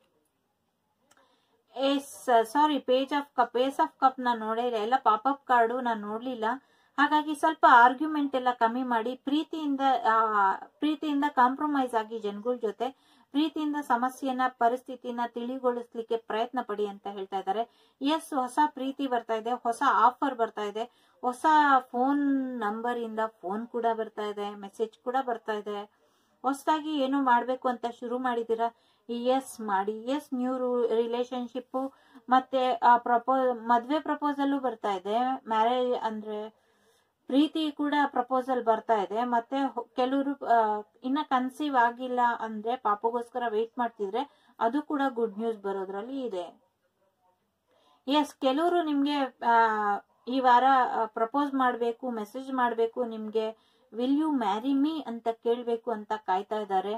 yes sorry page of cup ace of cup ನಾನು ನೋಡೇ ಇಲ್ಲ ಎಲ್ಲ ಪಾಪಪ್ ಕಾರ್ಡು ನಾನು ನೋಡ್ಲಿಲ್ಲ ಹಾಗಾಗಿ ಸ್ವಲ್ಪ ಆರ್ಗ್ಯುಮೆಂಟ್ ಎಲ್ಲ ಕಮ್ಮಿ ಮಾಡಿ ಪ್ರೀತಿಯಿಂದ ಆ, ಪ್ರೀತಿಯಿಂದ ಕಾಂಪ್ರಮೈಸ್ ಆಗಿ ಜನಗಳ ಜೊತೆ ಪ್ರೀತಿಯಿಂದ ಸಮಸ್ಯೆನ ಪರಿಸ್ಥಿತಿನ ತಿಳಿಗೊಳಿಸ್ಲಿಕ್ಕೆ ಪ್ರಯತ್ನ ಪಡಿ ಅಂತ ಹೇಳ್ತಾ ಇದ್ದಾರೆ ಎಸ್ ಹೊಸ ಪ್ರೀತಿ ಬರ್ತಾ ಇದೆ ಹೊಸ ಆಫರ್ ಬರ್ತಾ ಇದೆ ಹೊಸ ಫೋನ್ ನಂಬರ್ ಇಂದ ಫೋನ್ ಕೂಡ ಬರ್ತಾ ಇದೆ ಮೆಸೇಜ್ ಕೂಡ ಬರ್ತಾ ಇದೆ ಹೊಸದಾಗಿ ಏನೋ ಮಾಡ್ಬೇಕು ಅಂತ ಶುರು ಮಾಡಿದೀರಾ ಎಸ್ ಮಾಡಿ ಎಸ್ ನ್ಯೂ ರಿಲೇಶನ್ಶಿಪ್ ಮತ್ತೆ ಪ್ರಪೋ ಮದ್ವೆ ಪ್ರಪೋಸಲ್ ಬರ್ತಾ ಇದೆ ಮ್ಯಾರೇಜ್ ಅಂದ್ರೆ ಪ್ರೀತಿ ಕೂಡ ಪ್ರಪೋಸಲ್ ಬರ್ತಾ ಇದೆ ಮತ್ತೆ ಹೊ- ಕೆಲವರು ಆ, ಇನ್ನ ಕನ್ಸೀವ್ ಆಗಿಲ್ಲ ಅಂದ್ರೆ ಪಾಪಗೋಸ್ಕರ ವೇಟ್ ಮಾಡ್ತಿದ್ರೆ ಅದು ಕೂಡ ಗುಡ್ ನ್ಯೂಸ್ ಬರೋದ್ರಲ್ಲಿ ಇದೆ ಎಸ್ ಕೆಲವರು ನಿಮ್ಗೆ ಆ, ಈ ವಾರ ಪ್ರಪೋಸ್ ಮಾಡಬೇಕು ಮೆಸೇಜ್ ಮಾಡಬೇಕು ನಿಮ್ಗೆ ವಿಲ್ ಯು ಮ್ಯಾರಿ ಮೀ ಅಂತ ಕೇಳ್ಬೇಕು ಅಂತ ಕಾಯ್ತಾ ಇದ್ದಾರೆ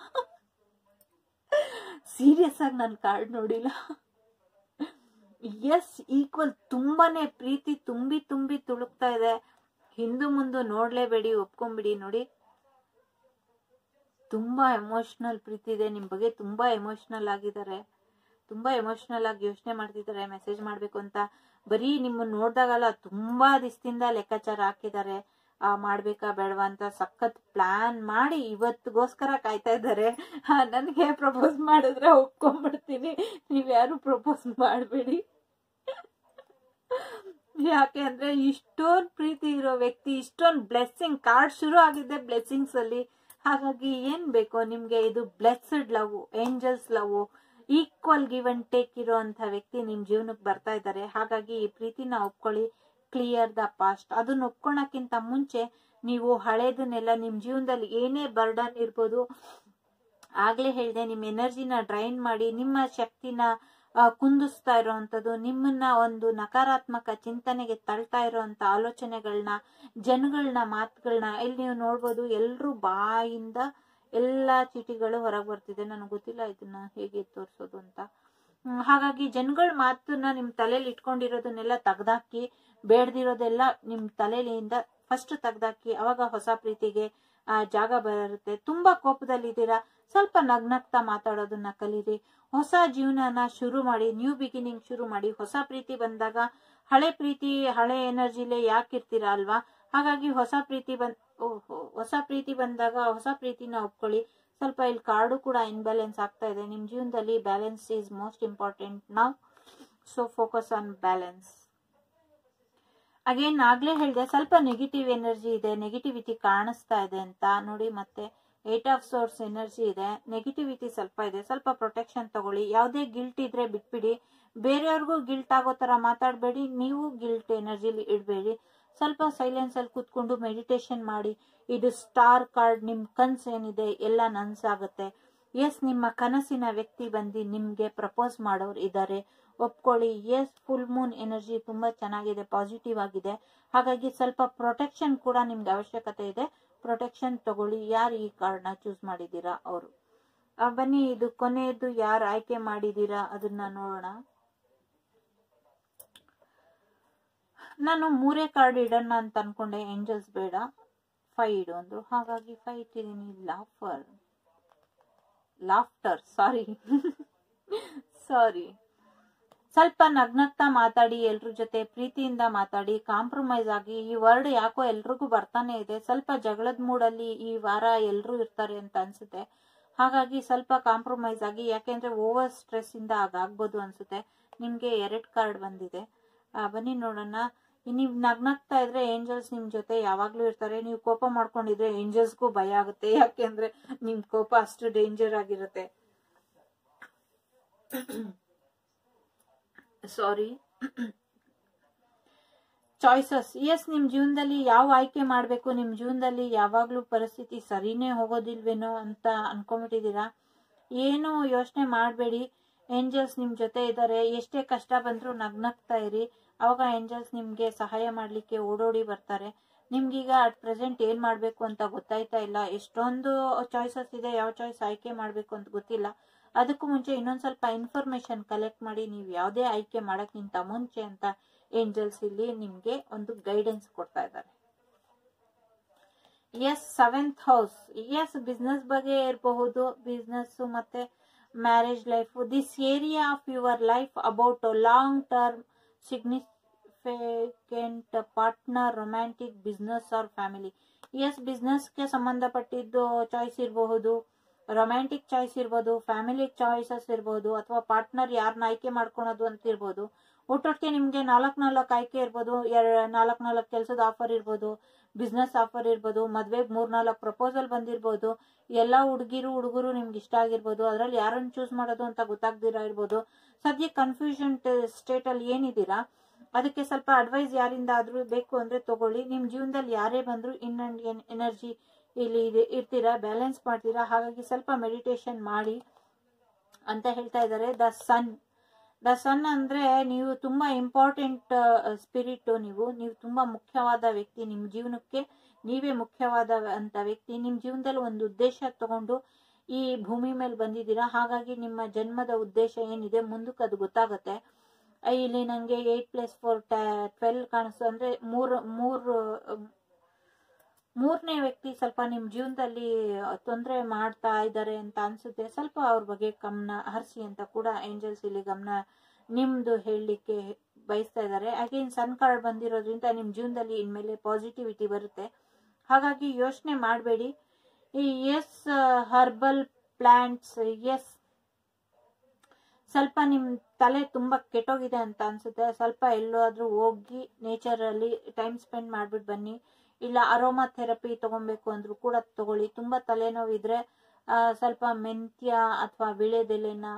ಸೀರಿಯಸ್ ಆಗಿ ನಾನು ಕಾರ್ಡ್ ನೋಡಿಲ್ಲ ಎಸ್ ಈಕ್ವಲ್ ತುಂಬಾನೇ ಪ್ರೀತಿ ತುಂಬಿ ತುಂಬಿ ತುಳುಕ್ತಾ ಇದೆ ಹಿಂದು ಮುಂದೆ ನೋಡ್ಲೇಬೇಡಿ ಒಪ್ಕೊಂಬಿಡಿ ನೋಡಿ ತುಂಬಾ ಎಮೋಷನಲ್ ಪ್ರೀತಿ ಇದೆ ನಿಮ್ ಬಗ್ಗೆ ತುಂಬಾ ಎಮೋಷನಲ್ ಆಗಿದ್ದಾರೆ ತುಂಬಾ ಎಮೋಷನಲ್ ಆಗಿ ಯೋಚನೆ ಮಾಡ್ತಿದ್ದಾರೆ ಮೆಸೇಜ್ ಮಾಡ್ಬೇಕು ಅಂತ ಬರೀ ನಿಮ್ಮನ್ನ ನೋಡ್ದಾಗಲ್ಲ ತುಂಬಾ ದಿವಸದಿಂದ ಲೆಕ್ಕಾಚಾರ ಹಾಕಿದ್ದಾರೆ ಆ ಮಾಡ್ಬೇಕಾ ಬೇಡವಾ ಅಂತ ಸಖತ್ ಪ್ಲಾನ್ ಮಾಡಿ ಇವತ್ತಿಗೋಸ್ಕರ ಕಾಯ್ತಾ ಇದ್ದಾರೆ ನನಗೆ ಪ್ರಪೋಸ್ ಮಾಡಿದ್ರೆ ಒಪ್ಕೊಂಡ್ಬಿಡ್ತೀನಿ ನೀವ್ ಯಾರು ಪ್ರಪೋಸ್ ಮಾಡಬೇಡಿ ಯಾಕೆ ಅಂದ್ರೆ ಇಷ್ಟೊಂದು ಪ್ರೀತಿ ಇರೋ ವ್ಯಕ್ತಿ ಇಷ್ಟೊಂದು ಬ್ಲೆಸ್ಸಿಂಗ್ ಕಾರ್ಡ್ ಶುರು ಆಗಿದ್ದೆ ಬ್ಲೆಸ್ಸಿಂಗ್ಸ್ ಅಲ್ಲಿ ಹಾಗಾಗಿ ಏನ್ ಬೇಕೋ ನಿಮ್ಗೆ ಇದು blessed love angels love equal give and take ಇರೋಂತ ವ್ಯಕ್ತಿ ನಿಮ್ ಜೀವನಕ್ಕೆ ಬರ್ತಾ ಇದ್ದಾರೆ ಹಾಗಾಗಿ ಈ ಪ್ರೀತಿನ ಒಪ್ಕೊಳ್ಳಿ ಕ್ಲಿಯರ್ ದ ಪಾಸ್ಟ್ ಅದನ್ನ ಒಪ್ಕೊಳಕ್ಕಿಂತ ಮುಂಚೆ ನೀವು ಹಳೇದನ್ನೆಲ್ಲ ನಿಮ್ ಜೀವನದಲ್ಲಿ ಏನೇ ಬರ್ಡನ್ ಇರ್ಬೋದು ಆಗ್ಲೇ ಹೇಳಿದೆ ನಿಮ್ ಎನರ್ಜಿನ ಡ್ರೈನ್ ಮಾಡಿ ನಿಮ್ಮ ಶಕ್ತಿನ ಆ, ಕುಂದಿಸ್ತಾ ಇರೋವಂಥದ್ದು ನಿಮ್ಮನ್ನ ಒಂದು ನಕಾರಾತ್ಮಕ ಚಿಂತನೆಗೆ ತಳ್ತಾ ಇರೋಂತ ಆಲೋಚನೆಗಳನ್ನ ಜನಗಳನ್ನ ಮಾತುಗಳನ್ನ ಇಲ್ಲಿ ನೀವು ನೋಡ್ಬೋದು ಎಲ್ರೂ ಬಾಯಿಂದ ಎಲ್ಲಾ ಚೀಟಿಗಳು ಹೊರಗೆ ಬರ್ತಿದೆ ನನಗೆ ಗೊತ್ತಿಲ್ಲ ಇದನ್ನ ಹೇಗೆ ತೋರಿಸೋದು ಅಂತ ಹ್ಮ್, ಹಾಗಾಗಿ ಜನಗಳ ಮಾತನ್ನ ನಿಮ್ ತಲೆಯಲ್ಲಿ ಇಟ್ಕೊಂಡಿರೋದನ್ನೆಲ್ಲ ತೆಗ್ದಾಕಿ ಬೇಡ್ದಿರೋದೆಲ್ಲ ನಿಮ್ ತಲೆಯಿಂದ ಫಸ್ಟ್ ತೆಗ್ದಾಕಿ ಅವಾಗ ಹೊಸ ಪ್ರೀತಿಗೆ ಆ ಜಾಗ ಬರುತ್ತೆ ತುಂಬಾ ಕೋಪದಲ್ಲಿದ್ದೀರಾ ಸ್ವಲ್ಪ ನಗ್ನಗ್ತಾ ಮಾತಾಡೋದನ್ನ ಕಲೀರಿ ಹೊಸ ಜೀವನನ ಶುರು ಮಾಡಿ ನ್ಯೂ ಬಿಗಿನಿಂಗ್ ಶುರು ಮಾಡಿ ಹೊಸ ಪ್ರೀತಿ ಬಂದಾಗ ಹಳೆ ಪ್ರೀತಿ ಹಳೆ ಎನರ್ಜಿಲೇ ಯಾಕಿರ್ತೀರಾ ಅಲ್ವಾ ಹಾಗಾಗಿ ಹೊಸ ಪ್ರೀತಿ ಬಂದ್ ಓಹೋ ಹೊಸ ಪ್ರೀತಿ ಬಂದಾಗ ಹೊಸ ಪ್ರೀತಿನ ಒಪ್ಕೊಳ್ಳಿ ಸ್ವಲ್ಪ ಇಲ್ಲಿ ಕಾರ್ಡು ಕೂಡ ಇನ್ಬ್ಯಾಲೆನ್ಸ್ ಆಗ್ತಾ ಇದೆ ನಿಮ್ ಜೀವನದಲ್ಲಿ ಬ್ಯಾಲೆನ್ಸ್ ಈಸ್ ಮೋಸ್ಟ್ ಇಂಪಾರ್ಟೆಂಟ್ ನಾವ್ so focus on balance again ಆಗ್ಲೇ ಹೇಳಿದೆ ಸ್ವಲ್ಪ ನೆಗೆಟಿವ್ ಎನರ್ಜಿ ಇದೆ ನೆಗೆಟಿವಿಟಿ ಕಾಣಿಸ್ತಾ ಇದೆ ಅಂತ ನೋಡಿ ಮತ್ತೆ ಏಟ್ ಆಫ್ ಸೋರ್ಸ್ ಎನರ್ಜಿ ಇದೆ ನೆಗೆಟಿವಿಟಿ ಸ್ವಲ್ಪ ಇದೆ ಸ್ವಲ್ಪ ಪ್ರೊಟೆಕ್ಷನ್ ತಗೊಳ್ಳಿ ಯಾವುದೇ ಗಿಲ್ಟ್ ಇದ್ರೆ ಬಿಟ್ಬಿಡಿ ಬೇರೆಯವ್ರಿಗೂ ಗಿಲ್ಟ್ ಆಗೋ ತರ ಮಾತಾಡಬೇಡಿ ನೀವು ಗಿಲ್ಟ್ ಎನರ್ಜಿಲಿ ಇಡಬೇಡಿ ಸ್ವಲ್ಪ ಸೈಲೆನ್ಸ್ ಅಲ್ಲಿ ಕೂತ್ಕೊಂಡು ಮೆಡಿಟೇಷನ್ ಮಾಡಿ ಇದು ಸ್ಟಾರ್ ಕಾರ್ಡ್ ನಿಮ್ ಕನ್ಸ್ ಏನಿದೆ ಎಲ್ಲ ನನ್ಸಾಗುತ್ತೆ ಎಸ್ ನಿಮ್ಮ ಕನಸಿನ ವ್ಯಕ್ತಿ ಬಂದು ನಿಮ್ಗೆ ಪ್ರಪೋಸ್ ಮಾಡೋರು ಇದ್ದಾರೆ ಒಪ್ಕೊಳ್ಳಿ ಎಸ್ ಫುಲ್ ಮೂನ್ ಎನರ್ಜಿ ತುಂಬಾ ಚೆನ್ನಾಗಿದೆ ಪಾಸಿಟಿವ್ ಆಗಿದೆ ಹಾಗಾಗಿ ಸ್ವಲ್ಪ ಪ್ರೊಟೆಕ್ಷನ್ ಕೂಡ ನಿಮ್ಗೆ ಅವಶ್ಯಕತೆ ಇದೆ ಪ್ರೊಟೆಕ್ಷನ್ ತಗೊಳ್ಳಿ ಯಾರು ಈ ಕಾರ್ಡ್ನ ಚೂಸ್ ಮಾಡಿದೀರಾ ಅವರು ಬನ್ನಿ ಇದು ಕೊನೆಯದು ಯಾರು ಆಯ್ಕೆ ಮಾಡಿದೀರಾ ಅದನ್ನ ನೋಡೋಣ ನಾನು ಮೂರೇ ಕಾರ್ಡ್ ಇಡೋಣ ಅಂತ ಅನ್ಕೊಂಡೆ ಏಂಜಲ್ಸ್ ಬೇಡ ಫೈ ಇಡು ಅಂದ್ರು ಹಾಗಾಗಿ ಫೈ ಇಟ್ಟಿದ್ದೀನಿ ಲಾಫರ್ ಲಾಫ್ಟರ್ ಸಾರಿ ಸಾರಿ ಸ್ವಲ್ಪ ನಗ್ನಗ್ತಾ ಮಾತಾಡಿ ಎಲ್ರ ಜೊತೆ ಪ್ರೀತಿಯಿಂದ ಮಾತಾಡಿ ಕಾಂಪ್ರಮೈಸ್ ಆಗಿ ಈ ವರ್ಡ್ ಯಾಕೋ ಎಲ್ರಿಗೂ ಬರ್ತಾನೆ ಇದೆ ಸ್ವಲ್ಪ ಜಗಳದ ಮೂಡಲ್ಲಿ ಈ ವಾರ ಎಲ್ರೂ ಇರ್ತಾರೆ ಅಂತ ಅನ್ಸುತ್ತೆ ಹಾಗಾಗಿ ಸ್ವಲ್ಪ ಕಾಂಪ್ರಮೈಸ್ ಆಗಿ ಯಾಕೆಂದ್ರೆ ಓವರ್ ಸ್ಟ್ರೆಸ್ ಇಂದ ಆಗಾಗ್ಬೋದು ಅನ್ಸುತ್ತೆ ನಿಮ್ಗೆ ಎರಡ್ ಕಾರ್ಡ್ ಬಂದಿದೆ ಆ, ಬನ್ನಿ ನೋಡೋಣ ನೀವ್ ನಗ್ನಗ್ತಾ ಇದ್ರೆ ಏಂಜಲ್ಸ್ ನಿಮ್ ಜೊತೆ ಯಾವಾಗ್ಲೂ ಇರ್ತಾರೆ ನೀವು ಕೋಪ ಮಾಡ್ಕೊಂಡಿದ್ರೆ ಏಂಜಲ್ಸ್ಗೂ ಭಯ ಆಗುತ್ತೆ ಯಾಕೆಂದ್ರೆ ನಿಮ್ ಕೋಪ ಅಷ್ಟು ಡೇಂಜರ್ ಆಗಿರುತ್ತೆ ಸಾರಿ ಚಾಯ್ಸಸ್ ಎಸ್ ನಿಮ್ ಜೀವನದಲ್ಲಿ ಯಾವ ಆಯ್ಕೆ ಮಾಡ್ಬೇಕು ನಿಮ್ ಜೀವನದಲ್ಲಿ ಯಾವಾಗ್ಲೂ ಪರಿಸ್ಥಿತಿ ಸರಿನೇ ಹೋಗೋದಿಲ್ವೇನೋ ಅಂತ ಅನ್ಕೊಂಬಿಟ್ಟಿದೀರಾ ಏನು ಯೋಚನೆ ಮಾಡಬೇಡಿ ಏಂಜಲ್ಸ್ ನಿಮ್ ಜೊತೆ ಇದ್ದಾರೆ ಎಷ್ಟೇ ಕಷ್ಟ ಬಂದ್ರೂ ನಗ್ನಗ್ತಾ ಇರಿ ಅವಾಗ ಏಂಜಲ್ಸ್ ನಿಮ್ಗೆ ಸಹಾಯ ಮಾಡ್ಲಿಕ್ಕೆ ಓಡೋಡಿ ಬರ್ತಾರೆ ನಿಮ್ಗೀಗ ಅಟ್ ಪ್ರೆಸೆಂಟ್ ಏನ್ ಮಾಡ್ಬೇಕು ಅಂತ ಗೊತ್ತಾಯ್ತಾ ಇಲ್ಲ ಎಷ್ಟೊಂದು ಚಾಯ್ಸಸ್ ಇದೆ ಯಾವ ಚಾಯ್ಸ್ ಆಯ್ಕೆ ಮಾಡ್ಬೇಕು ಅಂತ ಗೊತ್ತಿಲ್ಲ ಅದಕ್ಕೂ ಮುಂಚೆ ಇನ್ನೊಂದ್ ಸ್ವಲ್ಪ ಇನ್ಫಾರ್ಮೇಶನ್ ಕಲೆಕ್ಟ್ ಮಾಡಿ ನೀವು ಯಾವುದೇ ಆಯ್ಕೆ ಮಾಡಕ್ಕಿಂತ ಮುಂಚೆ ಅಂತ ಏಂಜಲ್ಸ್ ಇಲ್ಲಿ ನಿಮ್ಗೆ ಒಂದು ಗೈಡೆನ್ಸ್ ಕೊಡ್ತಾ ಇದ್ದಾರೆ yes seventh house yes business ಬಗ್ಗೆ ಇರಬಹುದು ಬಿಸ್ನೆಸ್ ಮತ್ತೆ marriage life this area of your life about long term significant partner romantic business or family yes ಬಿಸ್ನೆಸ್ಗೆ ಸಂಬಂಧಪಟ್ಟಿದ್ದು ಚಾಯ್ಸ್ ಇರಬಹುದು ರೊಮ್ಯಾಂಟಿಕ್ ಚಾಯ್ಸ್ ಇರ್ಬೋದು ಫ್ಯಾಮಿಲಿ ಚಾಯ್ಸಸ್ ಇರ್ಬೋದು ಅಥವಾ ಪಾರ್ಟ್ನರ್ ಯಾರನ್ನ ಆಯ್ಕೆ ಮಾಡ್ಕೊಳೋದು ಅಂತ ಇರ್ಬೋದು ಒಟ್ಟೊಟ್ಟಿಗೆ ನಿಮ್ಗೆ ನಾಲ್ಕ್ ನಾಲ್ಕು ಆಯ್ಕೆ ಇರ್ಬೋದು ನಾಲ್ಕ್ ನಾಲ್ಕು ಕೆಲಸದ ಆಫರ್ ಇರ್ಬೋದು ಬಿಸ್ನೆಸ್ ಆಫರ್ ಇರ್ಬೋದು ಮದ್ವೆಗ್ ಮೂರ್ ನಾಲ್ಕು ಪ್ರಪೋಸಲ್ ಬಂದಿರ್ಬೋದು ಎಲ್ಲಾ ಹುಡುಗಿರು ಹುಡುಗರು ನಿಮ್ಗೆ ಇಷ್ಟ ಆಗಿರ್ಬೋದು ಅದ್ರಲ್ಲಿ ಯಾರನ್ನ ಚೂಸ್ ಮಾಡೋದು ಅಂತ ಗೊತ್ತಾಗ್ದಿರಾ ಇರ್ಬೋದು ಸದ್ಯ ಕನ್ಫ್ಯೂಷನ್ ಸ್ಟೇಟ್ ಅಲ್ಲಿ ಏನಿದ್ದೀರಾ ಅದಕ್ಕೆ ಸ್ವಲ್ಪ ಅಡ್ವೈಸ್ ಯಾರಿಂದ ಆದ್ರೂ ಬೇಕು ಅಂದ್ರೆ ತಗೊಳ್ಳಿ ನಿಮ್ ಜೀವನದಲ್ಲಿ ಯಾರೇ ಬಂದ್ರು ಇನ್ ಅಂಡ್ ಎನರ್ಜಿ ಇಲ್ಲಿ ಇದೆ ಇರ್ತೀರಾ ಬ್ಯಾಲೆನ್ಸ್ ಮಾಡ್ತೀರಾ ಹಾಗಾಗಿ ಸ್ವಲ್ಪ ಮೆಡಿಟೇಷನ್ ಮಾಡಿ ಅಂತ ಹೇಳ್ತಾ ಇದ್ದಾರೆ ದ ಸನ್ ದ ಸನ್ ಅಂದ್ರೆ ನೀವು ತುಂಬಾ ಇಂಪಾರ್ಟೆಂಟ್ ಸ್ಪಿರಿಟ್ ನೀವು ನೀವು ತುಂಬಾ ಮುಖ್ಯವಾದ ವ್ಯಕ್ತಿ ನಿಮ್ ಜೀವನಕ್ಕೆ ನೀವೇ ಮುಖ್ಯವಾದ ಅಂತ ವ್ಯಕ್ತಿ ನಿಮ್ ಜೀವನದಲ್ಲಿ ಒಂದು ಉದ್ದೇಶ ತಗೊಂಡು ಈ ಭೂಮಿ ಮೇಲೆ ಬಂದಿದ್ದೀರಾ ಹಾಗಾಗಿ ನಿಮ್ಮ ಜನ್ಮದ ಉದ್ದೇಶ ಏನಿದೆ ಮುಂದಕ್ಕೆ ಅದು ಗೊತ್ತಾಗತ್ತೆ ಇಲ್ಲಿ ನಂಗೆ ಏಟ್ ಪ್ಲಸ್ ಫೋರ್ ಟ್ವೆಲ್ ಕಾಣಿಸ್ತು ಅಂದ್ರೆ ಮೂರ್ ಮೂರ್ ಮೂರನೇ ವ್ಯಕ್ತಿ ಸ್ವಲ್ಪ ನಿಮ್ ಜೀವನದಲ್ಲಿ ತೊಂದರೆ ಮಾಡ್ತಾ ಇದ್ದಾರೆ ಅಂತ ಅನ್ಸುತ್ತೆ ಸ್ವಲ್ಪ ಅವ್ರ ಬಗ್ಗೆ ಗಮನ ಹರಿಸಿ ಅಂತ ಕೂಡ ಏಂಜಲ್ಸ್ ಇಲ್ಲಿ ಗಮನ ನಿಮ್ದು ಹೇಳಲಿಕ್ಕೆ ಬಯಸ್ತಾ ಇದ್ದಾರೆ ಅಗೇನ್ ಸನ್ ಕಾರ್ಡ್ ಬಂದಿರೋದ್ರಿಂದ ನಿಮ್ ಜೀವನದಲ್ಲಿ ಇನ್ಮೇಲೆ ಪಾಸಿಟಿವಿಟಿ ಬರುತ್ತೆ ಹಾಗಾಗಿ ಯೋಚನೆ ಮಾಡಬೇಡಿ ಈ ಎಸ್ ಹರ್ಬಲ್ ಪ್ಲಾಂಟ್ಸ್ ಎಸ್ ಸ್ವಲ್ಪ ನಿಮ್ ತಲೆ ತುಂಬಾ ಕೆಟ್ಟೋಗಿದೆ ಅಂತ ಅನ್ಸುತ್ತೆ ಸ್ವಲ್ಪ ಎಲ್ಲಾದ್ರೂ ಹೋಗಿ ನೇಚರ್ ಅಲ್ಲಿ ಟೈಮ್ ಸ್ಪೆಂಡ್ ಮಾಡ್ಬಿಟ್ಟು ಬನ್ನಿ ಇಲ್ಲ ಅರೋಮಾ ಥೆರಪಿ ತಗೊಬೇಕು ಅಂದ್ರೂ ಕೂಡ ತಗೊಳ್ಳಿ ತುಂಬಾ ತಲೆನೋವು ಇದ್ರೆ ಆ, ಸ್ವಲ್ಪ ಮೆಂತ್ಯ ಅಥವಾ ವಿಳೆದೆಲೆನ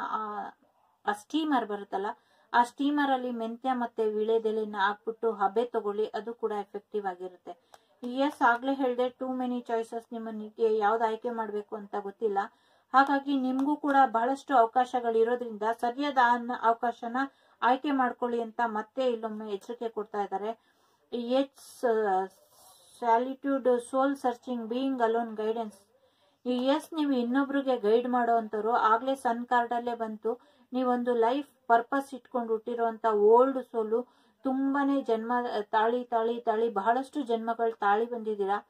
ಆ ಸ್ಟೀಮರ್ ಬರುತ್ತಲ್ಲ ಆ ಸ್ಟೀಮರ್ ಅಲ್ಲಿ ಮೆಂತ್ಯ ಮತ್ತೆ ವಿಳೆದೆಲೆನ ಹಾಕ್ಬಿಟ್ಟು ಹಬೆ ತಗೊಳ್ಳಿ ಅದು ಕೂಡ ಎಫೆಕ್ಟಿವ್ ಆಗಿರುತ್ತೆ ಎಸ್ ಆಗ್ಲೇ ಹೇಳ್ದೆ ಟೂ ಮೆನಿ ಚಾಯ್ಸಸ್ ನಿಮ್ಮನಿಗೆ ಯಾವ್ದು ಆಯ್ಕೆ ಮಾಡ್ಬೇಕು ಅಂತ ಗೊತ್ತಿಲ್ಲ ಹಾಗಾಗಿ ನಿಮ್ಗೂ ಕೂಡ ಬಹಳಷ್ಟು ಅವಕಾಶಗಳಿರೋದ್ರಿಂದ ಸರಿಯಾದ ಅನ್ನ- ಅವಕಾಶನ ಆಯ್ಕೆ ಮಾಡ್ಕೊಳ್ಳಿ ಅಂತ ಮತ್ತೆ ಇಲ್ಲೊಮ್ಮೆ ಎಚ್ಚರಿಕೆ ಕೊಡ್ತಾ ಇದ್ದಾರೆ H solitude soul searching being alone guidance yes ನೀವು ಇನ್ನೊಬ್ರಿಗೆ ಗೈಡ್ ಮಾಡೋವಂಥವ್ರು ಆಗ್ಲೇ ಸನ್ ಕಾರ್ಡ್ ಅಲ್ಲೇ ಬಂತು ನೀವೊಂದು ಲೈಫ್ ಪರ್ಪಸ್ ಇಟ್ಕೊಂಡು ಹುಟ್ಟಿರುವಂತ ಓಲ್ಡ್ ಸೋಲು ತುಂಬಾನೇ ಜನ್ಮ ತಾಳಿ ತಾಳಿ ತಾಳಿ ಬಹಳಷ್ಟು ಜನ್ಮಗಳು ತಾಳಿ ಬಂದಿದ್ದೀರಾ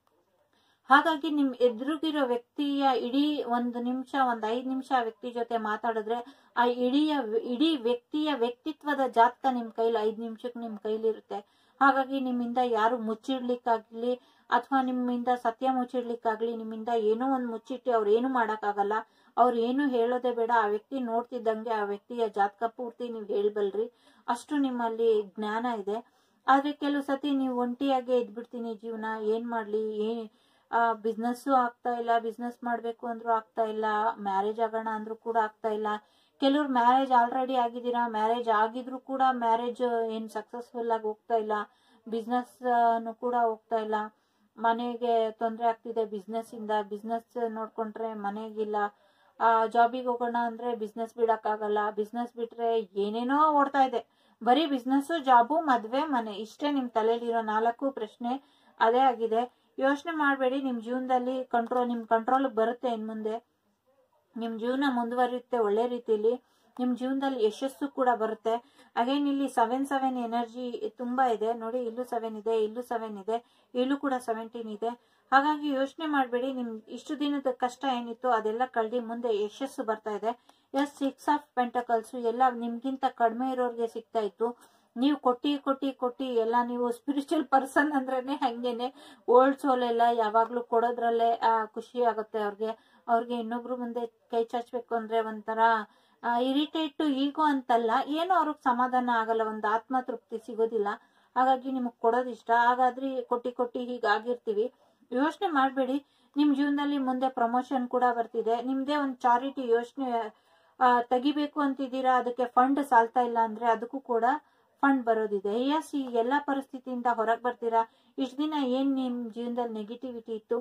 ಹಾಗಾಗಿ ನಿಮ್ ಎದುರುಗಿರೋ ವ್ಯಕ್ತಿಯ ಇಡೀ ಒಂದು ನಿಮಿಷ ಒಂದ್ ಐದ್ ನಿಮಿಷ ಆ ವ್ಯಕ್ತಿ ಜೊತೆ ಮಾತಾಡಿದ್ರೆ ಆ ಇಡೀ ಇಡೀ ವ್ಯಕ್ತಿಯ ವ್ಯಕ್ತಿತ್ವದ ಜಾತಕ ನಿಮ್ ಕೈಲಿ ಐದ್ ನಿಮಿಷಕ್ಕೆ ನಿಮ್ ಕೈಲಿರುತ್ತೆ ಹಾಗಾಗಿ ನಿಮ್ಮಿಂದ ಯಾರು ಮುಚ್ಚಿಡ್ಲಿಕ್ಕಾಗ್ಲಿ ಅಥವಾ ನಿಮ್ಮಿಂದ ಸತ್ಯ ಮುಚ್ಚಿಡ್ಲಿಕ್ಕಾಗ್ಲಿ ನಿಮ್ಮಿಂದ ಏನೋ ಒಂದ್ ಮುಚ್ಚಿಟ್ಟು ಅವ್ರು ಏನು ಮಾಡಕ್ಕಾಗಲ್ಲ ಅವ್ರು ಏನು ಹೇಳೋದೇ ಬೇಡ ಆ ವ್ಯಕ್ತಿ ನೋಡ್ತಿದ್ದಂಗೆ ಆ ವ್ಯಕ್ತಿಯ ಜಾತಕ ಪೂರ್ತಿ ನೀವು ಹೇಳ್ಬಲ್ರಿ ಅಷ್ಟು ನಿಮ್ಮಲ್ಲಿ ಜ್ಞಾನ ಇದೆ ಆದ್ರೆ ಕೆಲವು ಸತಿ ನೀವು ಒಂಟಿಯಾಗೆ ಇದ್ಬಿಡ್ತೀನಿ ಜೀವನ ಏನ್ ಮಾಡ್ಲಿ ಏನ್ ಬಿಸ್ನೆಸ್ಸು ಆಗ್ತಾ ಇಲ್ಲ ಬಿಸ್ನೆಸ್ ಮಾಡ್ಬೇಕು ಅಂದ್ರೂ ಆಗ್ತಾ ಇಲ್ಲ ಮ್ಯಾರೇಜ್ ಆಗೋಣ ಅಂದ್ರೂ ಕೂಡ ಆಗ್ತಾ ಇಲ್ಲ ಕೆಲವ್ರು ಮ್ಯಾರೇಜ್ ಆಲ್ರೆಡಿ ಆಗಿದ್ದೀರಾ ಮ್ಯಾರೇಜ್ ಆಗಿದ್ರು ಕೂಡ ಮ್ಯಾರೇಜ್ ಏನ್ ಸಕ್ಸಸ್ಫುಲ್ ಆಗಿ ಹೋಗ್ತಾ ಇಲ್ಲ ಬಿಸ್ನೆಸ್ ಕೂಡ ಹೋಗ್ತಾ ಇಲ್ಲ ಮನೆಗೆ ತೊಂದರೆ ಆಗ್ತಿದೆ ಬಿಸ್ನೆಸ್ ಇಂದ ಬಿಸ್ನೆಸ್ ನೋಡ್ಕೊಂಡ್ರೆ ಮನೆಗಿಲ್ಲ ಆ ಜಾಬಿಗೆ ಹೋಗೋಣ ಅಂದ್ರೆ ಬಿಸ್ನೆಸ್ ಬಿಡಕ್ಕಾಗಲ್ಲ ಬಿಸ್ನೆಸ್ ಬಿಟ್ರೆ ಏನೇನೋ ಓಡ್ತಾ ಇದೆ ಬರೀ ಬಿಸ್ನೆಸ್ ಜಾಬು ಮದ್ವೆ ಮನೆ ಇಷ್ಟೇ ನಿಮ್ ತಲೆಯಲ್ಲಿರೋ ನಾಲ್ಕು ಪ್ರಶ್ನೆ ಅದೇ ಆಗಿದೆ ಯೋಚನೆ ಮಾಡಬೇಡಿ ನಿಮ್ ಜೀವನದಲ್ಲಿ ಕಂಟ್ರೋಲ್ ನಿಮ್ ಕಂಟ್ರೋಲ್ ಬರುತ್ತೆ ಇನ್ ಮುಂದೆ ನಿಮ್ ಜೀವನ ಮುಂದುವರಿಯುತ್ತೆ ಒಳ್ಳೆ ರೀತಿಲಿ ನಿಮ್ ಜೀವನದಲ್ಲಿ ಯಶಸ್ಸು ಕೂಡ ಬರುತ್ತೆ ಅಗೇನ್ ಇಲ್ಲಿ ಸೆವೆನ್ ಸೆವೆನ್ ಎನರ್ಜಿ ತುಂಬಾ ಇದೆ ನೋಡಿ ಇಲ್ಲೂ ಸೆವೆನ್ ಇದೆ ಇಲ್ಲೂ ಸೆವೆನ್ ಇದೆ ಇಲ್ಲೂ ಕೂಡ ಸೆವೆಂಟೀನ್ ಇದೆ ಹಾಗಾಗಿ ಯೋಚನೆ ಮಾಡಬೇಡಿ ನಿಮ್ ಇಷ್ಟು ದಿನದ ಕಷ್ಟ ಏನಿತ್ತು ಅದೆಲ್ಲ ಕಳ್ದಿ ಮುಂದೆ ಯಶಸ್ಸು ಬರ್ತಾ ಇದೆ ಎಸ್ ಸಿಕ್ಸ್ ಆಫ್ ಪೆಂಟಕಲ್ಸ್ ಎಲ್ಲ ನಿಮ್ಗಿಂತ ಕಡಿಮೆ ಇರೋರ್ಗೆ ಸಿಗ್ತಾ ಇತ್ತು ನೀವು ಕೊಟ್ಟಿ ಕೊಟ್ಟಿ ಕೊಟ್ಟಿ ಎಲ್ಲ ನೀವು ಸ್ಪಿರಿಚುವಲ್ ಪರ್ಸನ್ ಅಂದ್ರೇನೆ ಹಂಗೇನೆ ಓಲ್ಡ್ ಸೋಲ್ ಎಲ್ಲ ಯಾವಾಗ್ಲೂ ಕೊಡೋದ್ರಲ್ಲೇ ಆ, ಖುಷಿ ಆಗುತ್ತೆ ಅವ್ರಿಗೆ ಅವ್ರಿಗೆ ಇನ್ನೊಬ್ರು ಮುಂದೆ ಕೈ ಚಾಚ್ಬೇಕು ಅಂದ್ರೆ ಒಂಥರ ಇರಿಟೇಟ್ ಈಗೋ ಅಂತಲ್ಲ ಏನೋ ಅವ್ರಿಗೆ ಸಮಾಧಾನ ಆಗಲ್ಲ ಒಂದು ಆತ್ಮ ತೃಪ್ತಿ ಸಿಗೋದಿಲ್ಲ ಹಾಗಾಗಿ ನಿಮಗ್ ಕೊಡೋದು ಇಷ್ಟ ಹಾಗಾದ್ರೆ ಕೊಟ್ಟಿ ಕೊಟ್ಟಿ ಹೀಗಾಗಿರ್ತೀವಿ ಯೋಚನೆ ಮಾಡಬೇಡಿ ನಿಮ್ ಜೀವನದಲ್ಲಿ ಮುಂದೆ ಪ್ರಮೋಷನ್ ಕೂಡ ಬರ್ತಿದೆ ನಿಮ್ದೇ ಒಂದು ಚಾರಿಟಿ ಯೋಚನೆ ತೆಗಿಬೇಕು ಅಂತಿದ್ದೀರಾ ಅದಕ್ಕೆ ಫಂಡ್ ಸಾಲ್ತಾ ಇಲ್ಲ ಅಂದ್ರೆ ಅದಕ್ಕೂ ಕೂಡ ಫಂಡ್ ಬರೋದಿದೆ ಎಸ್ ಈ ಎಲ್ಲಾ ಪರಿಸ್ಥಿತಿಯಿಂದ ಹೊರಗೆ ಬರ್ತೀರಾ ಇಷ್ಟ ದಿನ ಏನ್ ನಿಮ್ ಜೀವನದಲ್ಲಿ ನೆಗೆಟಿವಿಟಿ ಇತ್ತು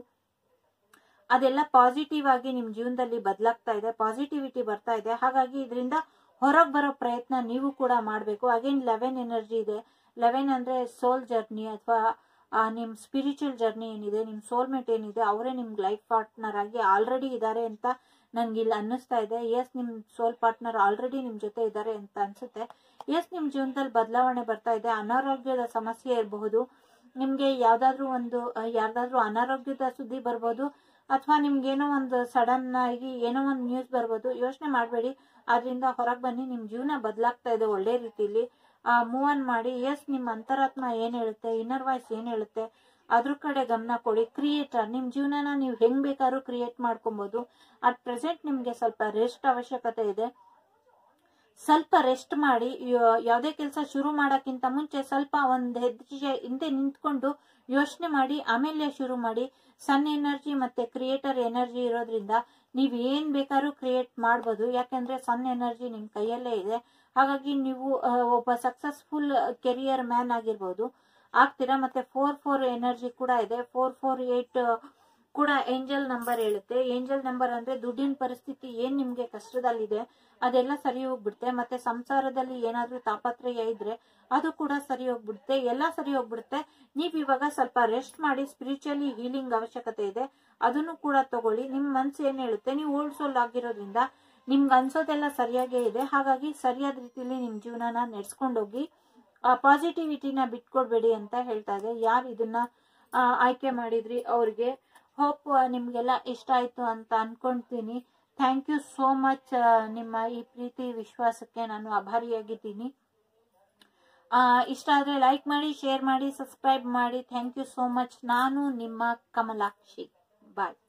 ಅದೆಲ್ಲ ಪಾಸಿಟಿವ್ ಆಗಿ ನಿಮ್ ಜೀವನದಲ್ಲಿ ಬದಲಾಗ್ತಾ ಇದೆ ಪಾಸಿಟಿವಿಟಿ ಬರ್ತಾ ಇದೆ ಹಾಗಾಗಿ ಇದರಿಂದ ಹೊರಗೆ ಬರೋ ಪ್ರಯತ್ನ ನೀವು ಕೂಡ ಮಾಡಬೇಕು ಅಗೇನ್ ಲೆವೆನ್ ಎನರ್ಜಿ ಇದೆ ಲೆವೆನ್ ಅಂದ್ರೆ ಸೋಲ್ ಜರ್ನಿ ಅಥವಾ ನಿಮ್ಮ ಸ್ಪಿರಿಚುವಲ್ ಜರ್ನಿ ಏನಿದೆ ನಿಮ್ಮ ಸೋಲ್ಮೇಟ್ ಏನಿದೆ ಅವರೇ ನಿಮ್ಗೆ ಲೈಫ್ ಪಾರ್ಟ್ನರ್ ಆಗಿ ಆಲ್ರೆಡಿ ಇದ್ದಾರೆ ಅಂತ ನನ್ಗೆ ಇಲ್ಲಿ ಅನ್ನಿಸ್ತಾ ಇದೆ ಎಸ್ ನಿಮ್ಮ ಸೋಲ್ ಪಾರ್ಟ್ನರ್ ಆಲ್ರೆಡಿ ನಿಮ್ಮ ಜೊತೆ ಇದ್ದಾರೆ ಅಂತ ಅನ್ಸುತ್ತೆ ಎಸ್ ನಿಮ್ಮ ಜೀವನದಲ್ಲಿ ಬದಲಾವಣೆ ಬರ್ತಾ ಇದೆ ಅನಾರೋಗ್ಯದ ಸಮಸ್ಯೆ ಇರಬಹುದು ನಿಮ್ಗೆ ಯಾವ್ದಾದ್ರು ಒಂದು ಯಾರ್ದಾದ್ರೂ ಅನಾರೋಗ್ಯದ ಸುದ್ದಿ ಬರ್ಬೋದು ಅಥವಾ ನಿಮ್ಗೇನೋ ಒಂದು ಸಡನ್ ಆಗಿ ಏನೋ ಒಂದು ನ್ಯೂಸ್ ಬರ್ಬೋದು ಯೋಚನೆ ಮಾಡಬೇಡಿ ಅದರಿಂದ ಹೊರಗೆ ಬನ್ನಿ ನಿಮ್ಮ ಜೀವನ ಬದಲಾಗ್ತಾ ಇದೆ ಒಳ್ಳೆ ರೀತಿಲಿ ಮೂವ್ ಆನ್ ಮಾಡಿ ಎಸ್ ನಿಮ್ಮ ಅಂತರಾತ್ಮ ಏನ್ ಹೇಳುತ್ತೆ ಇನ್ನರ್ ವಾಯ್ಸ್ ಏನ್ ಹೇಳುತ್ತೆ ಅದ್ರ ಕಡೆ ಗಮನ ಕೊಡಿ ಕ್ರಿಯೇಟರ್ ನಿಮ್ ಜೀವನನ ನೀವು ಹೆಂಗ್ ಬೇಕಾದ್ರೂ ಕ್ರಿಯೇಟ್ ಮಾಡ್ಕೊಬಹುದು ಅಟ್ ಪ್ರೆಸೆಂಟ್ ನಿಮ್ಗೆ ಸ್ವಲ್ಪ ರೆಸ್ಟ್ ಅವಶ್ಯಕತೆ ಇದೆ ಸ್ವಲ್ಪ ರೆಸ್ಟ್ ಮಾಡಿ ಯಾವುದೇ ಕೆಲಸ ಶುರು ಮಾಡೋಕ್ಕಿಂತ ಮುಂಚೆ ಸ್ವಲ್ಪ ಒಂದ್ ಹೆಜ್ಜೆ ಹಿಂದೆ ನಿಂತ್ಕೊಂಡು ಯೋಚನೆ ಮಾಡಿ ಆಮೇಲೆ ಶುರು ಮಾಡಿ ಸನ್ ಎನರ್ಜಿ ಮತ್ತೆ ಕ್ರಿಯೇಟರ್ ಎನರ್ಜಿ ಇರೋದ್ರಿಂದ ನೀವ್ ಏನ್ ಬೇಕಾದ್ರೂ ಕ್ರಿಯೇಟ್ ಮಾಡ್ಬೋದು ಯಾಕಂದ್ರೆ ಸನ್ ಎನರ್ಜಿ ನಿಮ್ ಕೈಯಲ್ಲೇ ಇದೆ ಹಾಗಾಗಿ ನೀವು ಒಬ್ಬ ಸಕ್ಸಸ್ಫುಲ್ ಕೆರಿಯರ್ ಮ್ಯಾನ್ ಆಗಿರ್ಬೋದು ಆಗ್ತೀರಾ ಮತ್ತೆ ಫೋರ್ ಫೋರ್ ಎನರ್ಜಿ ಕೂಡ ಇದೆ ಫೋರ್ ಫೋರ್ ಏಟ್ ಕೂಡ ಏಂಜಲ್ ನಂಬರ್ ಹೇಳುತ್ತೆ ಏಂಜಲ್ ನಂಬರ್ ಅಂದ್ರೆ ದುಡ್ಡಿನ ಪರಿಸ್ಥಿತಿ ಏನ್ ನಿಮ್ಗೆ ಕಷ್ಟದಲ್ಲಿದೆ ಅದೆಲ್ಲ ಸರಿ ಹೋಗ್ಬಿಡುತ್ತೆ ಮತ್ತೆ ಸಂಸಾರದಲ್ಲಿ ಏನಾದ್ರೂ ತಾಪತ್ರಯ ಇದ್ರೆ ಅದು ಕೂಡ ಸರಿ ಹೋಗ್ಬಿಡುತ್ತೆ ಎಲ್ಲ ಸರಿ ಹೋಗ್ಬಿಡುತ್ತೆ ನೀವ್ ಇವಾಗ ಸ್ವಲ್ಪ ರೆಸ್ಟ್ ಮಾಡಿ ಸ್ಪಿರಿಚುವಲಿ ಹೀಲಿಂಗ್ ಅವಶ್ಯಕತೆ ಇದೆ ಅದನ್ನು ಕೂಡ ತಗೊಳ್ಳಿ ನಿಮ್ ಮನ್ಸು ಏನ್ ಹೇಳುತ್ತೆ ನೀವು ಓಲ್ಡ್ ಸೋಲ್ ಆಗಿರೋದ್ರಿಂದ ನಿಮ್ಗೆ ಅನ್ಸೋದೆಲ್ಲ ಸರಿಯಾಗೇ ಇದೆ ಹಾಗಾಗಿ ಸರಿಯಾದ ರೀತಿಯಲ್ಲಿ ನಿಮ್ ಜೀವನನ ನಡೆಸ್ಕೊಂಡೋಗಿ ಆ ಪಾಸಿಟಿವಿಟಿನ ಬಿಟ್ಕೊಡ್ಬೇಡಿ ಅಂತ ಹೇಳ್ತಾ ಇದೆ ಯಾರು ಇದನ್ನ ಆಯ್ಕೆ ಮಾಡಿದ್ರಿ ಅವ್ರಿಗೆ ಹೋಪ್ ನಿಮ್ಗೆಲ್ಲ ಇಷ್ಟ ಆಯ್ತು ಅಂತ ಅನ್ಕೊಂತೀನಿ ಥ್ಯಾಂಕ್ ಯು ಸೋ ಮಚ್ ನಿಮ್ಮ ಈ ಪ್ರೀತಿ ವಿಶ್ವಾಸಕ್ಕೆ ನಾನು ಆಭಾರಿಯಾಗಿದ್ದೀನಿ ಇಷ್ಟ ಆದ್ರೆ ಲೈಕ್ ಮಾಡಿ ಶೇರ್ ಮಾಡಿ ಸಬ್ಸ್ಕ್ರೈಬ್ ಮಾಡಿ ಥ್ಯಾಂಕ್ ಯು ಸೋ ಮಚ್ ನಾನು ನಿಮ್ಮ ಕಮಲಾಕ್ಷಿ ಬಾಯ್